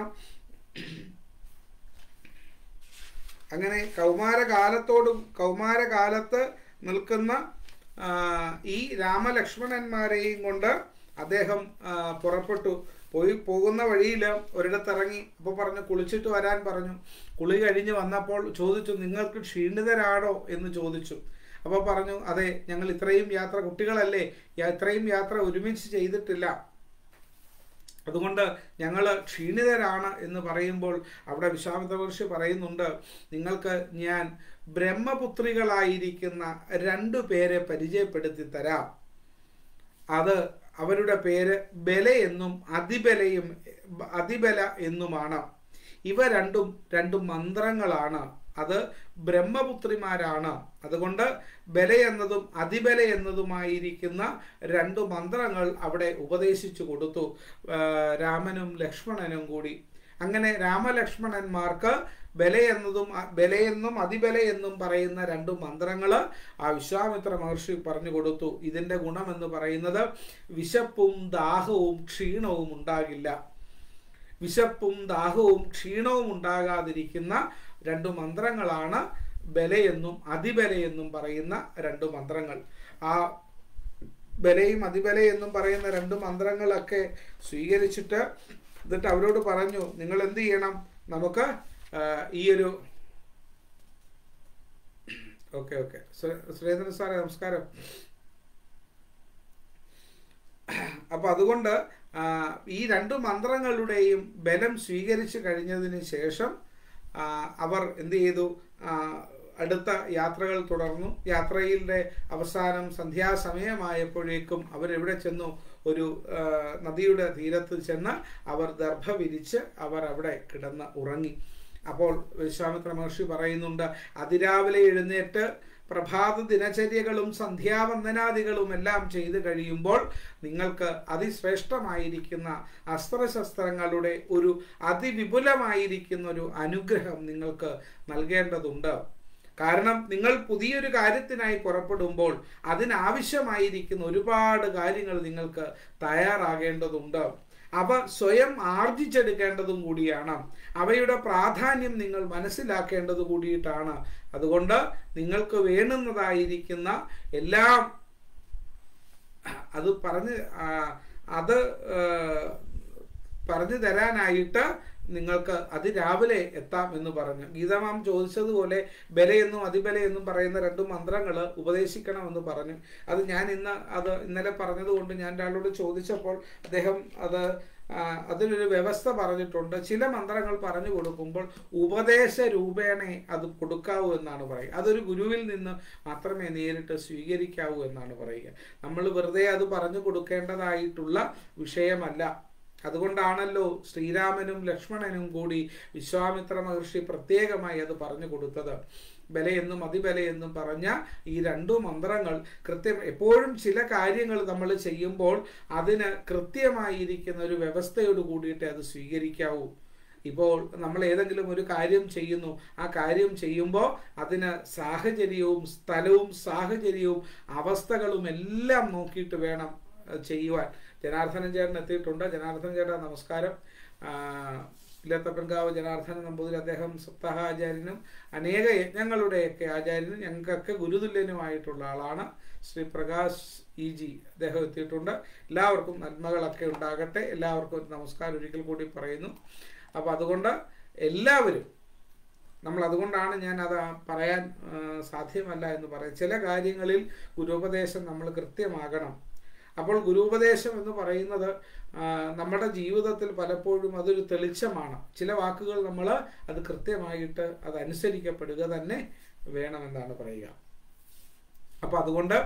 അങ്ങനെ കൗമാരകാലത്തോടും കൗമാരകാലത്ത് നിൽക്കുന്ന ആ, ഈ രാമലക്ഷ്മണന്മാരെയും കൊണ്ട് അദ്ദേഹം ആ, പുറപ്പെട്ടു പോയി പോകുന്ന വഴിയിൽ ഒരിടത്തിറങ്ങി അപ്പോൾ പറഞ്ഞു കുളിച്ചിട്ട് വരാൻ പറഞ്ഞു കുളി കഴിഞ്ഞ് വന്നപ്പോൾ ചോദിച്ചു നിങ്ങൾക്ക് ക്ഷീണിതരാണോ എന്ന് ചോദിച്ചു അപ്പോൾ പറഞ്ഞു അതെ ഞങ്ങൾ ഇത്രയും യാത്ര കുട്ടികളല്ലേ യാ- ഇത്രയും യാത്ര ഒരുമിച്ച് ചെയ്തിട്ടില്ല അതുകൊണ്ട് ഞങ്ങൾ ക്ഷീണിതരാണ് എന്ന് പറയുമ്പോൾ അവിടെ വിശ്വാമിത്ര മഹർഷി പറയുന്നുണ്ട് നിങ്ങൾക്ക് ഞാൻ ബ്രഹ്മപുത്രികളായിരിക്കുന്ന രണ്ടു പേരെ പരിചയപ്പെടുത്തി തരാം അത് അവരുടെ പേര് ബല എന്നും അതിബലയും അതിബല എന്നുമാണ് ഇവ രണ്ടും രണ്ട് മന്ത്രങ്ങളാണ് അത് ബ്രഹ്മപുത്രിമാരാണ് അതുകൊണ്ട് ബല എന്നതും അതിബല എന്നതുമായിരിക്കുന്ന രണ്ട് മന്ത്രങ്ങൾ അവിടെ ഉപദേശിച്ചു കൊടുത്തു ആ, രാമനും ലക്ഷ്മണനും കൂടി അങ്ങനെ രാമലക്ഷ്മണന്മാർക്ക് ബല എന്നതും അ- ബലയെന്നും അതിബല എന്നും പറയുന്ന രണ്ട് മന്ത്രങ്ങൾ ആ വിശ്വാമിത്ര മഹർഷി പറഞ്ഞു കൊടുത്തു ഇതിന്റെ ഗുണം എന്ന് പറയുന്നത് വിശപ്പും ദാഹവും ക്ഷീണവും ഉണ്ടാകില്ല വിശപ്പും ദാഹവും ക്ഷീണവും ഉണ്ടാകാതിരിക്കുന്ന രണ്ട് മന്ത്രങ്ങളാണ് ബലയെന്നും അതിബലയെന്നും പറയുന്ന രണ്ട് മന്ത്രങ്ങൾ ആ ബലയും അതിബല എന്നും പറയുന്ന രണ്ട് മന്ത്രങ്ങളൊക്കെ സ്വീകരിച്ചിട്ട് എന്നിട്ട് അവരോട് പറഞ്ഞു നിങ്ങൾ എന്ത് ചെയ്യണം നമുക്ക് ആ, ഈ ഒരു ഓക്കെ ഓക്കെ സുരേന്ദ്രൻ സാറേ നമസ്കാരം അപ്പൊ അതുകൊണ്ട് ആ, ഈ രണ്ട് മന്ത്രങ്ങളുടെയും ബലം സ്വീകരിച്ചു കഴിഞ്ഞതിന് ശേഷം ആ, അവർ എന്ത് ചെയ്തു ആ, അടുത്ത യാത്രകൾ തുടർന്നു യാത്രയിലെ അവസാനം സന്ധ്യാസമയമായപ്പോഴേക്കും അവരെവിടെ ചെന്നു ഒരു ആ, നദിയുടെ തീരത്ത് ചെന്ന് അവർ ദർഭ വിരിച്ച് അവർ അവിടെ കിടന്ന് ഉറങ്ങി അപ്പോൾ വിശ്വാമിത്ര മഹർഷി പറയുന്നുണ്ട് അതിരാവിലെ എഴുന്നേറ്റ് പ്രഭാത ദിനചര്യകളും സന്ധ്യാവന്ദനാദികളും എല്ലാം ചെയ്തു കഴിയുമ്പോൾ നിങ്ങൾക്ക് അതിശ്രേഷ്ഠമായിരിക്കുന്ന അസ്ത്രശസ്ത്രങ്ങളുടെ ഒരു അതിവിപുലമായിരിക്കുന്ന ഒരു അനുഗ്രഹം നിങ്ങൾക്ക് നൽകേണ്ടതുണ്ട് കാരണം നിങ്ങൾ പുതിയൊരു കാര്യത്തിനായി പുറപ്പെടുമ്പോൾ അതിനാവശ്യമായിരിക്കുന്ന ഒരുപാട് കാര്യങ്ങൾ നിങ്ങൾക്ക് തയ്യാറാകേണ്ടതുണ്ട് അവ സ്വയം ആർജിച്ചെടുക്കേണ്ടതും കൂടിയാണ് അവയുടെ പ്രാധാന്യം നിങ്ങൾ മനസ്സിലാക്കേണ്ടത് കൂടിയിട്ടാണ് അതുകൊണ്ട് നിങ്ങൾക്ക് വേണ്ടുന്നതായിരിക്കുന്ന എല്ലാം അത് പറഞ്ഞ് ആ, അത് ആ, പറഞ്ഞു തരാനായിട്ട് നിങ്ങൾക്ക് അതിരാവിലെ എത്താം എന്ന് പറഞ്ഞു ഗീതമാം ചോദിച്ചതുപോലെ ബലയെന്നും അതിബലയെന്നും പറയുന്ന രണ്ട് മന്ത്രങ്ങൾ ഉപദേശിക്കണമെന്ന് പറഞ്ഞു അത് ഞാൻ ഇന്ന് അത് ഇന്നലെ പറഞ്ഞതുകൊണ്ട് ഞാൻ ഒരാളോട് ചോദിച്ചപ്പോൾ അദ്ദേഹം അത് ആ, അതിനൊരു വ്യവസ്ഥ പറഞ്ഞിട്ടുണ്ട് ചില മന്ത്രങ്ങൾ പറഞ്ഞു കൊടുക്കുമ്പോൾ ഉപദേശ രൂപേണേ അത് കൊടുക്കാവൂ എന്നാണ് പറയുക അതൊരു ഗുരുവിൽ നിന്ന് മാത്രമേ നേരിട്ട് സ്വീകരിക്കാവൂ എന്നാണ് പറയുക നമ്മൾ വെറുതെ അത് പറഞ്ഞു കൊടുക്കേണ്ടതായിട്ടുള്ള വിഷയമല്ല അതുകൊണ്ടാണല്ലോ ശ്രീരാമനും ലക്ഷ്മണനും കൂടി വിശ്വാമിത്ര മഹർഷി പ്രത്യേകമായി അത് പറഞ്ഞു കൊടുത്തത് ബലയെന്നും അതിബലയെന്നും പറഞ്ഞ ഈ രണ്ടു മന്ത്രങ്ങൾ കൃത്യം എപ്പോഴും ചില കാര്യങ്ങൾ നമ്മൾ ചെയ്യുമ്പോൾ അതിന് കൃത്യമായിരിക്കുന്ന ഒരു വ്യവസ്ഥയോട് കൂടിയിട്ട് അത് സ്വീകരിക്കാവൂ ഇപ്പോൾ നമ്മൾ ഏതെങ്കിലും ഒരു കാര്യം ചെയ്യുന്നു ആ കാര്യം ചെയ്യുമ്പോൾ അതിന് സാഹചര്യവും സ്ഥലവും സാഹചര്യവും അവസ്ഥകളും എല്ലാം നോക്കിയിട്ട് വേണം അഹ് ചെയ്യുവാൻ ജനാർദ്ദനൻ ചേട്ടൻ എത്തിയിട്ടുണ്ട് ജനാർദ്ദനൻ ചേട്ടാ നമസ്കാരം ആ, ഇല്ലത്തപ്പൻകാവ് ജനാർദ്ദന നമ്പൂതിരി അദ്ദേഹം സപ്താഹാചാര്യനും അനേക യജ്ഞങ്ങളുടെയൊക്കെ ആചാര്യനും ഞങ്ങൾക്കൊക്കെ ഗുരുതുല്യനുമായിട്ടുള്ള ആളാണ് ശ്രീ പ്രകാശ് ഇ ജി അദ്ദേഹം എത്തിയിട്ടുണ്ട് എല്ലാവർക്കും നന്മകളൊക്കെ ഉണ്ടാകട്ടെ എല്ലാവർക്കും ഒരു നമസ്കാരം ഒരിക്കൽ കൂടി പറയുന്നു അപ്പോൾ അതുകൊണ്ട് എല്ലാവരും നമ്മൾ അതുകൊണ്ടാണ് ഞാൻ അത് പറയാൻ ആ, സാധ്യമല്ല എന്ന് പറയും ചില കാര്യങ്ങളിൽ ഗുരുപദേശം നമ്മൾ കൃത്യമാകണം അപ്പോൾ ഗുരുപദേശം എന്ന് പറയുന്നത് ആ, നമ്മുടെ ജീവിതത്തിൽ പലപ്പോഴും അതൊരു തെളിച്ചമാണ് ചില വാക്കുകൾ നമ്മൾ അത് കൃത്യമായിട്ട് അത് അനുസരിക്കപ്പെടുക തന്നെ വേണമെന്നാണ് പറയുക അപ്പോൾ അതുകൊണ്ട്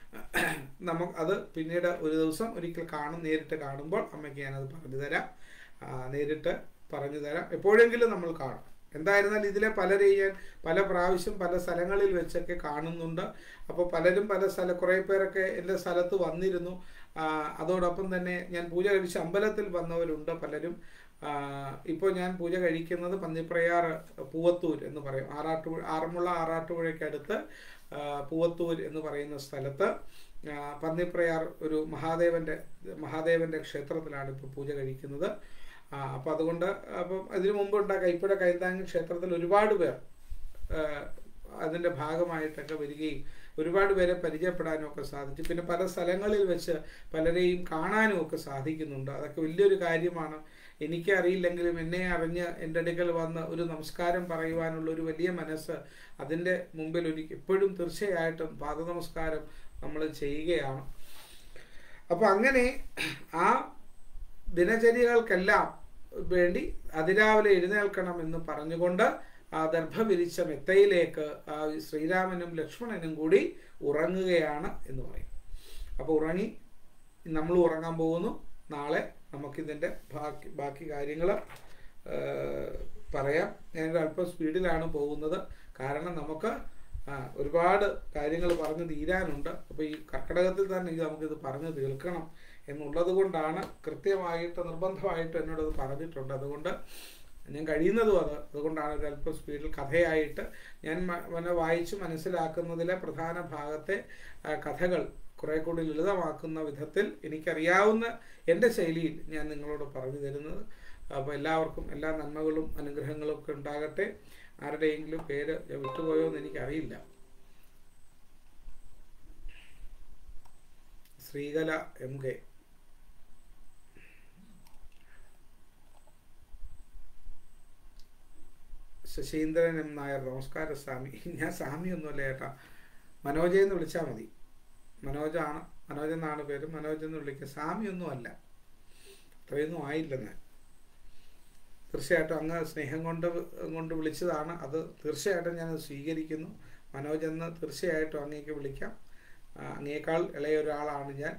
നമുക്ക് അത് പിന്നീട് ഒരു ദിവസം ഒരിക്കൽ കാണും നേരിട്ട് കാണുമ്പോൾ അമ്മയ്ക്ക് ഞാനത് പറഞ്ഞു തരാം ആ, നേരിട്ട് പറഞ്ഞു തരാം എപ്പോഴെങ്കിലും നമ്മൾ കാണും എന്തായിരുന്നാലും ഇതിലെ പലരെയും ഞാൻ പല പ്രാവശ്യം പല സ്ഥലങ്ങളിൽ വെച്ചൊക്കെ കാണുന്നുണ്ട് അപ്പോൾ പലരും പല സ്ഥല കുറേ പേരൊക്കെ എൻ്റെ സ്ഥലത്ത് വന്നിരുന്നു ആ, അതോടൊപ്പം തന്നെ ഞാൻ പൂജ കഴിച്ച അമ്പലത്തിൽ വന്നവരുണ്ട് പലരും ആ, ഇപ്പോൾ ഞാൻ പൂജ കഴിക്കുന്നത് പന്നിപ്രയാർ പൂവത്തൂർ എന്ന് പറയും ആറാട്ടുപുഴ ആറന്മുള ആറാട്ടുപുഴയ്ക്കടുത്ത് ആ, പൂവത്തൂർ എന്ന് പറയുന്ന സ്ഥലത്ത് ആ, പന്നിപ്രയാർ ഒരു മഹാദേവന്റെ മഹാദേവന്റെ ക്ഷേത്രത്തിലാണ് ഇപ്പോൾ പൂജ കഴിക്കുന്നത് ആ, അപ്പം അതുകൊണ്ട് അപ്പം അതിനു മുമ്പുണ്ട കൈപ്പുഴ കൈത്താങ്ങ് ക്ഷേത്രത്തിൽ ഒരുപാട് പേർ ആ, അത് അതിൻ്റെ ഭാഗമായിട്ടൊക്കെ വരികയും ഒരുപാട് പേരെ പരിചയപ്പെടാനും ഒക്കെ സാധിച്ചു പിന്നെ പല സ്ഥലങ്ങളിൽ വെച്ച് പലരെയും കാണാനും ഒക്കെ സാധിക്കുന്നുണ്ട് അതൊക്കെ വലിയൊരു കാര്യമാണ് എനിക്ക് അറിയില്ലെങ്കിലും എന്നെ അറിഞ്ഞ് എൻ്റെ അടുക്കൽ വന്ന് ഒരു നമസ്കാരം പറയുവാനുള്ള ഒരു വലിയ മനസ്സ് അതിൻ്റെ മുമ്പിൽ ഒരു എപ്പോഴും തീർച്ചയായിട്ടും പാദ നമസ്കാരം നമ്മൾ ചെയ്യുകയാണ് അപ്പോൾ അങ്ങനെ ആ ദിനചര്യകൾക്കെല്ലാം വേണ്ടി അതിരാവിലെ എഴുന്നേൽക്കണം എന്ന് പറഞ്ഞുകൊണ്ട് ആ ദർഭ വിരിച്ച മെത്തയിലേക്ക് ആ ശ്രീരാമനും ലക്ഷ്മണനും കൂടി ഉറങ്ങുകയാണ് എന്ന് പറയും അപ്പോൾ ഉറങ്ങി നമ്മൾ ഉറങ്ങാൻ പോകുന്നു നാളെ നമുക്കിതിൻ്റെ ബാക്കി ബാക്കി കാര്യങ്ങൾ പറയാം ഞാനൊരു അല്പം സ്പീഡിലാണ് പോകുന്നത് കാരണം നമുക്ക് ആ, ഒരുപാട് കാര്യങ്ങൾ പറഞ്ഞു തീരാനുണ്ട് അപ്പോൾ ഈ കർക്കിടകത്തിൽ തന്നെ ഇത് നമുക്കിത് പറഞ്ഞു തീർക്കണം എന്നുള്ളത് കൊണ്ടാണ് കൃത്യമായിട്ട് നിർബന്ധമായിട്ട് എന്നോടത് പറഞ്ഞിട്ടുണ്ട് അതുകൊണ്ട് ഞാൻ കഴിയുന്നതും അത് അതുകൊണ്ടാണ് ഒരു അല്പം സ്പീഡിൽ കഥയായിട്ട് ഞാൻ മ- പിന്നെ വായിച്ച് മനസ്സിലാക്കുന്നതിലെ പ്രധാന ഭാഗത്തെ ആ, കഥകൾ കുറെ കൂടി ലളിതമാക്കുന്ന വിധത്തിൽ എനിക്കറിയാവുന്ന എൻ്റെ ശൈലിയിൽ ഞാൻ നിങ്ങളോട് പറഞ്ഞു തരുന്നത് അപ്പോൾ എല്ലാവർക്കും എല്ലാ നന്മകളും അനുഗ്രഹങ്ങളും ഒക്കെ ഉണ്ടാകട്ടെ ആരുടെയെങ്കിലും പേര് ഞാൻ വിട്ടുപോയോ എന്ന് എനിക്കറിയില്ല Sreekala M K Saseendran M Nair നമസ്കാരം സ്വാമി ഞാൻ സ്വാമി ഒന്നുമല്ല ചേട്ടാ മനോജ് എന്ന് വിളിച്ചാൽ മതി മനോജാണ് മനോജ് എന്നാണ് പേര് മനോജ് എന്ന് വിളിക്കുക സ്വാമി ഒന്നും അല്ല അത്രയൊന്നും ആയില്ലെന്ന് തീർച്ചയായിട്ടും അങ്ങ് സ്നേഹം കൊണ്ട് കൊണ്ട് വിളിച്ചതാണ് അത് തീർച്ചയായിട്ടും ഞാൻ സ്വീകരിക്കുന്നു മനോജ് എന്ന് തീർച്ചയായിട്ടും അങ്ങേക്ക് വിളിക്കാം ആ, അങ്ങേക്കാൾ ഇളയ ഒരാളാണ് ഞാൻ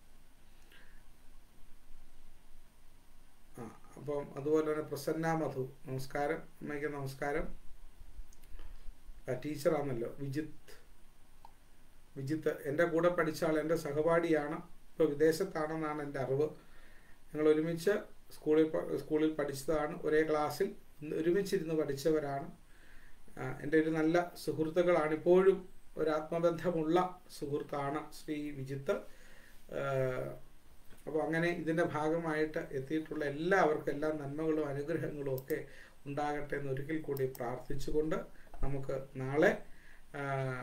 ആ അപ്പം അതുപോലെ തന്നെ പ്രസന്ന മധു നമസ്കാരം അമ്മയ്ക്ക് നമസ്കാരം ആ, ടീച്ചറാണല്ലോ വിജിത്ത് വിജിത്ത് എൻ്റെ കൂടെ പഠിച്ച ആൾ എൻ്റെ സഹപാഠിയാണ് ഇപ്പോൾ വിദേശത്താണെന്നാണ് എൻ്റെ അറിവ് ഞങ്ങൾ ഒരുമിച്ച് സ്കൂളിൽ പ- സ്കൂളിൽ പഠിച്ചതാണ് ഒരേ ക്ലാസ്സിൽ ഒരുമിച്ചിരുന്ന് പഠിച്ചവരാണ് ആ, എൻ്റെ ഒരു നല്ല സുഹൃത്തുക്കളാണ് ഇപ്പോഴും ഒരു ആത്മബന്ധമുള്ള സുഹൃത്താണ് ശ്രീ വിജിത്ത് അപ്പോൾ അങ്ങനെ ഇതിൻ്റെ ഭാഗമായിട്ട് എത്തിയിട്ടുള്ള എല്ലാവർക്കും എല്ലാ നന്മകളും അനുഗ്രഹങ്ങളും ഒക്കെ ഉണ്ടാകട്ടെ എന്ന് ഒരിക്കൽ കൂടി പ്രാർത്ഥിച്ചുകൊണ്ട് നമുക്ക് നാളെ ആ,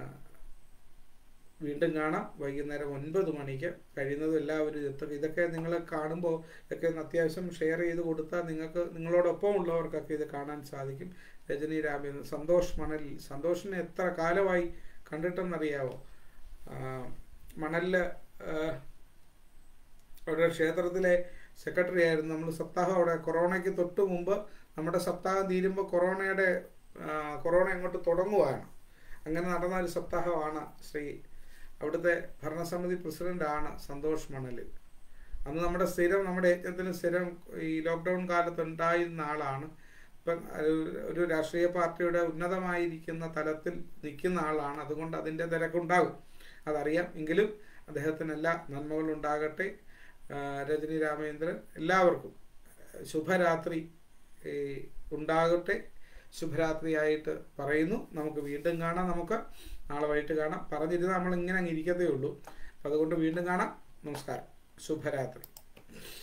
വീണ്ടും കാണാം വൈകുന്നേരം ഒൻപത് മണിക്ക് കഴിയുന്നതും എല്ലാവരും എത്തുക ഇതൊക്കെ നിങ്ങൾ കാണുമ്പോൾ ഇതൊക്കെ ഒന്ന് അത്യാവശ്യം ഷെയർ ചെയ്ത് കൊടുത്താൽ നിങ്ങൾക്ക് നിങ്ങളോടൊപ്പം ഉള്ളവർക്കൊക്കെ ഇത് കാണാൻ സാധിക്കും രജനി രാമൻ സന്തോഷ് മണലിൽ സന്തോഷിനെ എത്ര കാലമായി കണ്ടിട്ടെന്നറിയാവോ ആ, മണലില് ആ, അവിടെ ക്ഷേത്രത്തിലെ സെക്രട്ടറി ആയിരുന്നു നമ്മൾ സപ്താഹം അവിടെ കൊറോണയ്ക്ക് തൊട്ട് മുമ്പ് നമ്മുടെ സപ്താഹം തീരുമ്പോൾ കൊറോണയുടെ ആ, കൊറോണ അങ്ങോട്ട് തുടങ്ങുവാണ് അങ്ങനെ നടന്ന ഒരു സപ്താഹമാണ് ശ്രീ അവിടുത്തെ ഭരണസമിതി പ്രസിഡന്റാണ് സന്തോഷ് മണലിൽ അന്ന് നമ്മുടെ സ്ഥിരം നമ്മുടെ യജ്ഞത്തിന് സ്ഥിരം ഈ ലോക്ക്ഡൗൺ കാലത്ത് ഉണ്ടായിരുന്ന ആളാണ് ഇപ്പം ഒരു- ഒരു രാഷ്ട്രീയ പാർട്ടിയുടെ ഉന്നതമായിരിക്കുന്ന തലത്തിൽ നിൽക്കുന്ന ആളാണ് അതുകൊണ്ട് അതിൻ്റെ തിരക്കുണ്ടാകും അതറിയാം എങ്കിലും അദ്ദേഹത്തിന് എല്ലാ നന്മകളും ഉണ്ടാകട്ടെ ആ, രജനി രാമേന്ദ്രൻ എല്ലാവർക്കും ശുഭരാത്രി ഏ, ഉണ്ടാകട്ടെ ശുഭരാത്രിയായിട്ട് പറയുന്നു നമുക്ക് വീണ്ടും കാണാം നമുക്ക് നാളെ വൈകിട്ട് കാണാം പറഞ്ഞിരുന്നാൽ നമ്മൾ ഇങ്ങനെ അങ്ങ് ഇരിക്കത്തേ ഉള്ളൂ അപ്പം അതുകൊണ്ട് വീണ്ടും കാണാം നമസ്കാരം ശുഭരാത്രി